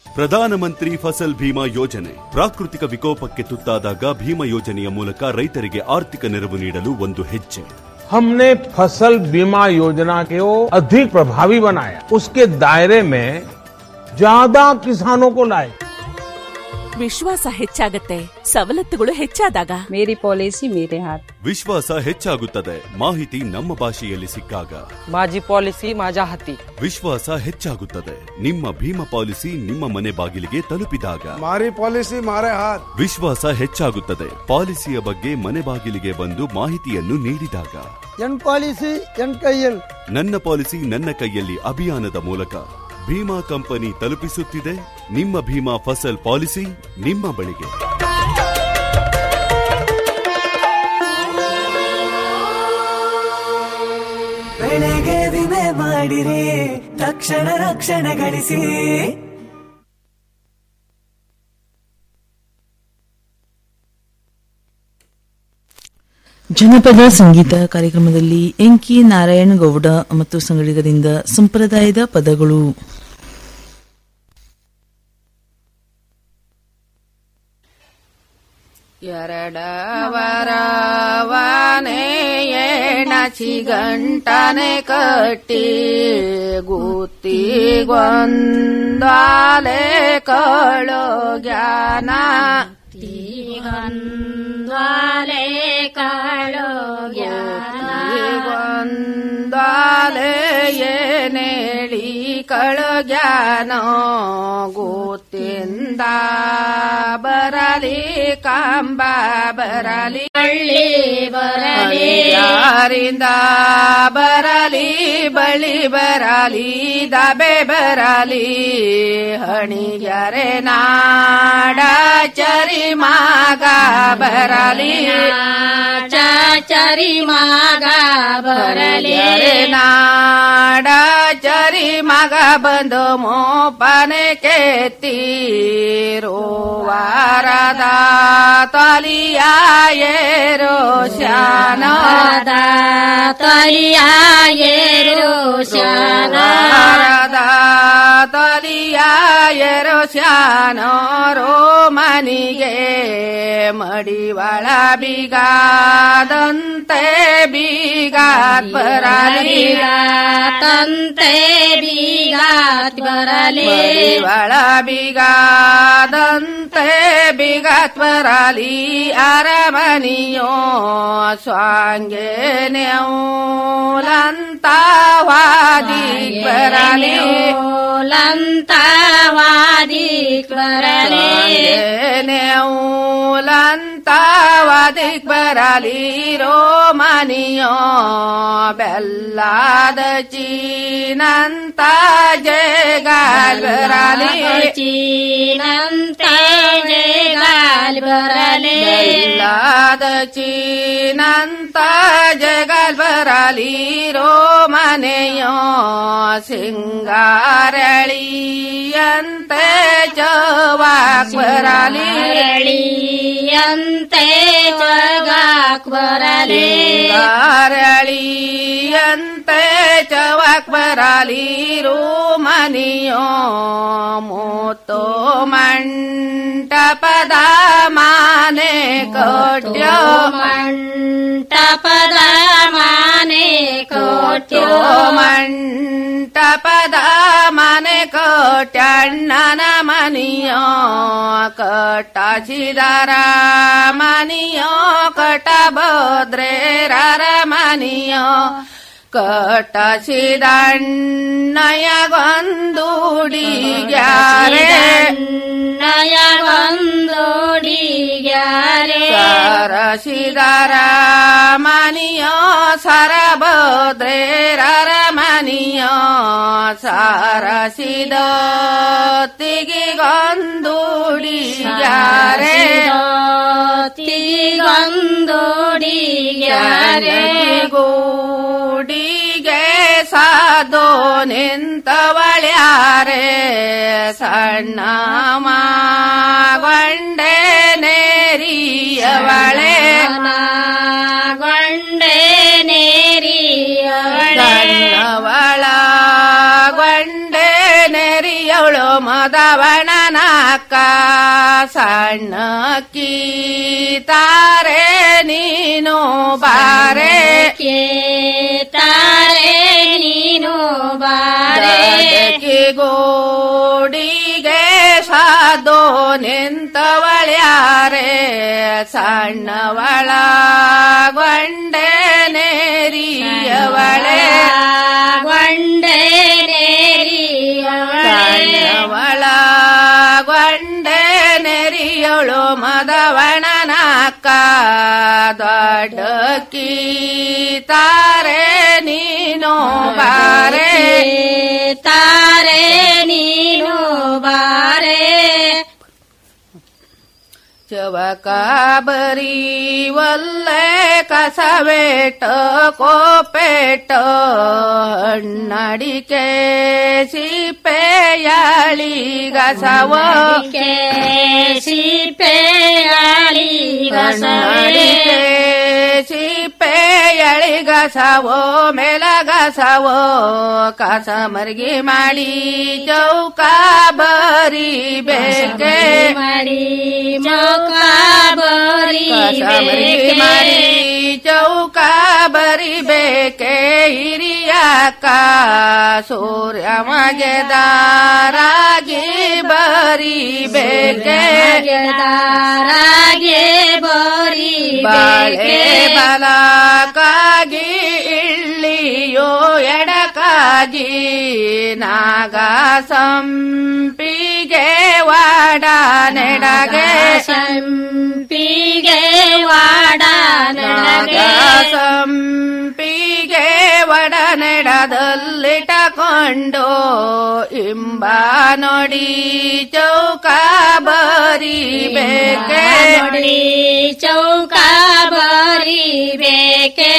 ಪ್ರಧಾನಮಂತ್ರಿ ಫಸಲ್ ಭೀಮಾ ಯೋಜನೆ ಪ್ರಾಕೃತಿಕ ವಿಕೋಪಕ್ಕೆ ತುತ್ತಾದಾಗ ಭೀಮಾ ಯೋಜನೆಯ ಮೂಲಕ ರೈತರಿಗೆ ಆರ್ಥಿಕ ನೆರವು ನೀಡಲು ಒಂದು ಹೆಜ್ಜೆ हमने फसल बीमा योजना को अधिक प्रभावी बनाया उसके दायरे में ज्यादा किसानों को लाए ವಿಶ್ವಾಸ ಹೆಚ್ಚಾಗತ್ತೆ ಸವಲತ್ತುಗಳು ಹೆಚ್ಚಾದಾಗ ಮೇರಿ ಪಾಲಿಸಿ ಮೇರೆ ಹಾತ್ ವಿಶ್ವಾಸ ಹೆಚ್ಚಾಗುತ್ತದೆ ಮಾಹಿತಿ ನಮ್ಮ ಭಾಷೆಯಲ್ಲಿ ಸಿಕ್ಕಾಗ माझी पॉलिसी माझ्या हाती ವಿಶ್ವಾಸ ಹೆಚ್ಚಾಗುತ್ತದೆ ನಿಮ್ಮ ಭೀಮಾ ಪಾಲಿಸಿ ನಿಮ್ಮ ಮನೆ ಬಾಗಿಲಿಗೆ ತಲುಪಿದಾಗ મારી પોલિસી મારે હાથ ವಿಶ್ವಾಸ ಹೆಚ್ಚಾಗುತ್ತದೆ ಪಾಲಿಸಿಯ ಬಗ್ಗೆ ಮನೆ ಬಾಗಿಲಿಗೆ ಬಂದು ಮಾಹಿತಿಯನ್ನು ನೀಡಿದಾಗ ಎನ್ ಪಾಲಿಸಿ ಎನ್ ಕೈಯಲ್ ನನ್ನ ಪಾಲಿಸಿ ನನ್ನ ಕೈಯಲ್ಲಿ ಅಭಿಯಾನದ ಮೂಲಕ ಭೀಮಾ ಕಂಪನಿ ತಲುಪಿಸುತ್ತಿದೆ ನಿಮ್ಮ ಭೀಮಾ ಫಸಲ್ ಪಾಲಿಸಿ ನಿಮ್ಮ ಬಳಿಗೆ ಬೆಳೆಗೆ ವಿಮೆ ಮಾಡಿರಿ ತಕ್ಷಣ ರಕ್ಷಣೆ ಗಳಿಸಿ ಜನಪದ ಸಂಗೀತ ಕಾರ್ಯಕ್ರಮದಲ್ಲಿ ಎಂಕಿ ನಾರಾಯಣಗೌಡ ಮತ್ತು ಸಂಗಡಿಗರಿಂದ ಸಂಪ್ರದಾಯದ ಪದಗಳು ಎರಡವರವನೆ ಎಣಚಿ ಗಂಟನೆ ಕಟ್ಟಿ ಗುತ್ತಿಗೊಂದಾಲೆ ಕಳೋ ಜ್ಞಾನ ಗೊಂದ್ವಾಲೆ ಕಾಳೋ ಗೊಂದಾಲೆ ಏನೇಳಿ ಕಳೋ ಜ್ಞಾನ ಗೊತ್ತಿಂದ ಬರಲಿ ಕಂಬ ಬರಲಿ ಹಳ್ಳಿ ಬರಲಿ ಯಾರಿಂದ ಬರಲಿ ಬಳಿ ಬರಲಿ ದಬೆ ಬರಲಿ ಹಣಿಗ್ಯಾರೆ ನಾಡ ಚರಿ ಮಾಗ ಬರಲಿ ಚಾಚರಿ ಮಾಗ ಬರಲಿ ನಾಡ ಚರಿ ಮಗ ಬಂದು ಮೋಪನೆ ಕೆತ್ತೀರೋ ವಾರದ ತಲಿಯಾಯೇರೋ ಶಾನದ ತಲಿಯಾಯೇರೋ ಶಾನ ವಾರದ ತಲಿಯಾಯೇರೋ ಶಾನರೋ ಮನಿಗೆ ಮಡಿವಳ ಬಿಗಾದಂತೆ ಬೀಗಾತ್ ಬರಲಿ ತಂತೆ ಬೀಗಾತ್ ಬರಲಿ ಮಡಿವಳ ಬಿಗಾದಂತೆ ಬಿಗಾತ್ ಬರಲಿ ಅರಮನಿಯೋ ಸ್ವಾಂಗೆ ನೆಲಂತವಾದಿ ಬರಲಿ ಲಂತವಾದಿ ಬರಲಿ ನೆಲಂತವಾದಿ ಬರಲಿ ರೋಮನಿಯೋ ಬೆಲ್ಲದ ಚೀನಂತ ಜಯಗಾಲ್ ಬರಲಿ ಚೀನಂತ ಜಯಗಾಲ್ ಬರಲಿ ಬೆಲ್ಲದ ಚೀನಂತ ಜಯಗಾಲ್ ಬರಲಿ ರೋಮನೆಯೋ ಸಿಂಗಾರಳಿಯಂತೆ ಜವಾಕ್ ಬರಲಿ ಅಂತೆ ಜಗಾಕ್ ಬರಲಿ ಸಿಂಗಾರಳಿಯಂತೆ ಜವಾಕ್ ಬರಲಿ ರೋಮನಿಯೋ ಮೂತೋ ಮಂಟಪದ ಮಾನೆ ಕೊಟ್ಯೋ ಮಂಟಪದ ಮಾನೆ ಕೋಟ್ಯೋ ಮಂಟಪದ ಮನೆ ಕೋಟ್ಯಣ್ಣನ ಮನಿಯೋ ಕಟ್ಟಾಚಿದರ ಮನಿಯೋ ಕಟಬೋದ್ರೇರರ ಮನಿಯೋ ಕಟ್ಟಸಿದಣ್ಣಯಗೊಂದುಡಿಗ್ಯಾರೆ ನಯಗೊಂದೋಡಿಗ್ಯಾರೆ ಸರಸಿದರ ಮನಿಯೋ ಸರಬೋದ್ರೇರರ ಮನಿಯೋ ಸರಸಿದ ತಿಗಿಗೊಂದುಡಿಗ್ಯಾರೆ ತಿಗೊಂದೋಡಿಗ್ಯಾರೆ ಗೂಡಿಗೆ ಸಾಧೋ ನಿಂತವಳ್ಯಾರೆ ಸಣ್ಣ ಮಾಗೊಂಡೆ ನೇರಿಯವಳೆ ಗೊಂಡೆ ನೇರಿಯವಳೆ ಸಣ್ಣವಳ ಗೊಂಡೆ ನೆರಿಯವಳು ಮದವಣ ಸಣ್ಣಕ್ಕಿ ತಾರೆ ನೀನು ಬಾರೆ ತಾರೆ ನೀನು ಬಾರೆ ದಾದಕಿ ಗೋಡಿಗೆ ಸಾದೋ ನಿಂತವಳ್ಯಾರೆ ಸಣ್ಣವಳ ಗೊಂಡೆ ನೇರಿಯವಳೆ ಗೊಂಡೆ ನೇರಿಯವಳೆ ಸಣ್ಣವಳ ಗೊಂಡೆ ನೆರಿಯಳು ಮದವಣನಕ್ಕ ದೊಡ್ಡಕ್ಕಿ ತಾರೆ ನೀನು ಬಾರೆ ತಾರೆ ನೀನು ಬಾರೆ ಚವಕಾಬರಿ ಒಲ್ಲೆ ಕಸವೇಟ ಕೋಪೇಟ ಹಣ್ಣಡಿಕೆ ಸಿಪ್ಪೆಯಾಳಿ ಗಸವ ಸಿಪ್ಪೆಯಾಳಿ ಹಣ್ಣಡಿಕೆ ಸಿಪ್ಪೆಯಳಿ ಗಸವೋ ಮೇಲಗಸವೋ ಕಸ ಮರ್ಗಿ ಮಾಡಿ ಚೌಕ ಬರಿ ಬೇಕೆ ಮಾಡಿ ಚೌಕ ಬರಿ ಕಸಬರಿ ಮಾಡಿ ಚೌಕ ಬರಿ ಬೇಕೆ ಹಿರಿಯಕ್ಕ ಸೂರ್ಯ ಮಗೆ ದಾರಾಗಿ ಬರಿ ಬೇಕೆ ದಾರಾಗೆ ಬೋರಿ ಬಾಳೆ ಬಲಕಾಗಿ ಇಳ್ಳಿಯೋ ಎಡಕಾಗಿ ನಾಗ ಸಂಪಿಗೆ ವಾಡ ನೆಡಗೆ ಸಂಪಿಗೆ ವಾಡ ನಾಗ ಸಂಪಿಗೆ ವಡ ನೆಡದಲ್ಲಿಟಕೊಂಡು ಇಂಬ ನೋಡಿ ಚೌಕ ಬರಿ ಬೇಕೆ ನೋಡಿ ಚೌಕ ಬರಿ ಬೇಕೆ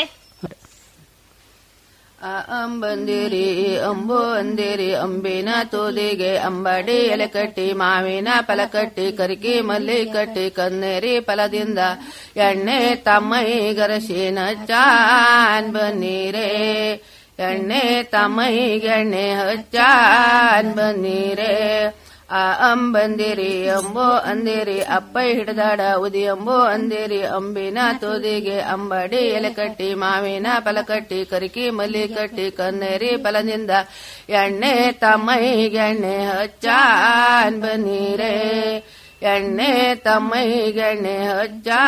ಆ ಅಂಬಂದಿರಿ ಅಂಬು ಅಂದಿರಿ ಅಂಬಿನ ತೋದಿಗೆ ಅಂಬಡಿ ಎಲೆ ಕಟ್ಟಿ ಮಾವಿನ ಫಲ ಕಟ್ಟಿ ಕರಿಕಿ ಮಲ್ಲಿ ಕಟ್ಟಿ ಕನ್ನೇರಿ ಫಲದಿಂದ ಎಣ್ಣೆ ತಮ್ಮೈ ಗರಸಿನ ಚಾನ್ ಬನ್ನೀರೆ ಎಣ್ಣೆ ತಮ್ಮೈಗೆ ಎಣ್ಣೆ ಹಚ್ಚಾನ್ ಬನ್ನೀರೆ ಆ ಅಂಬಂದಿರಿ ಅಂಬೋ ಅಂದಿರಿ ಅಪ್ಪೈ ಹಿಡ್ದಾಡ ಉದಿ ಅಂಬೋ ಅಂದಿರಿ ಅಂಬಿನ ತೋದಿಗೆ ಅಂಬಡಿ ಎಲೆ ಕಟ್ಟಿ ಮಾವಿನ ಫಲ ಕಟ್ಟಿ ಕರಿಕಿ ಮಲ್ಲಿ ಕಟ್ಟಿ ಕನ್ನೇರಿ ಫಲದಿಂದ ಎಣ್ಣೆ ತಮ್ಮೈಗೆ ಎಣ್ಣೆ ಹಚ್ಚಾನ್ ಬನ್ನೀರೆ ಎಣ್ಣೆ ತಮ್ಮೈಗೆ ಎಣ್ಣೆ ಹಚ್ಚ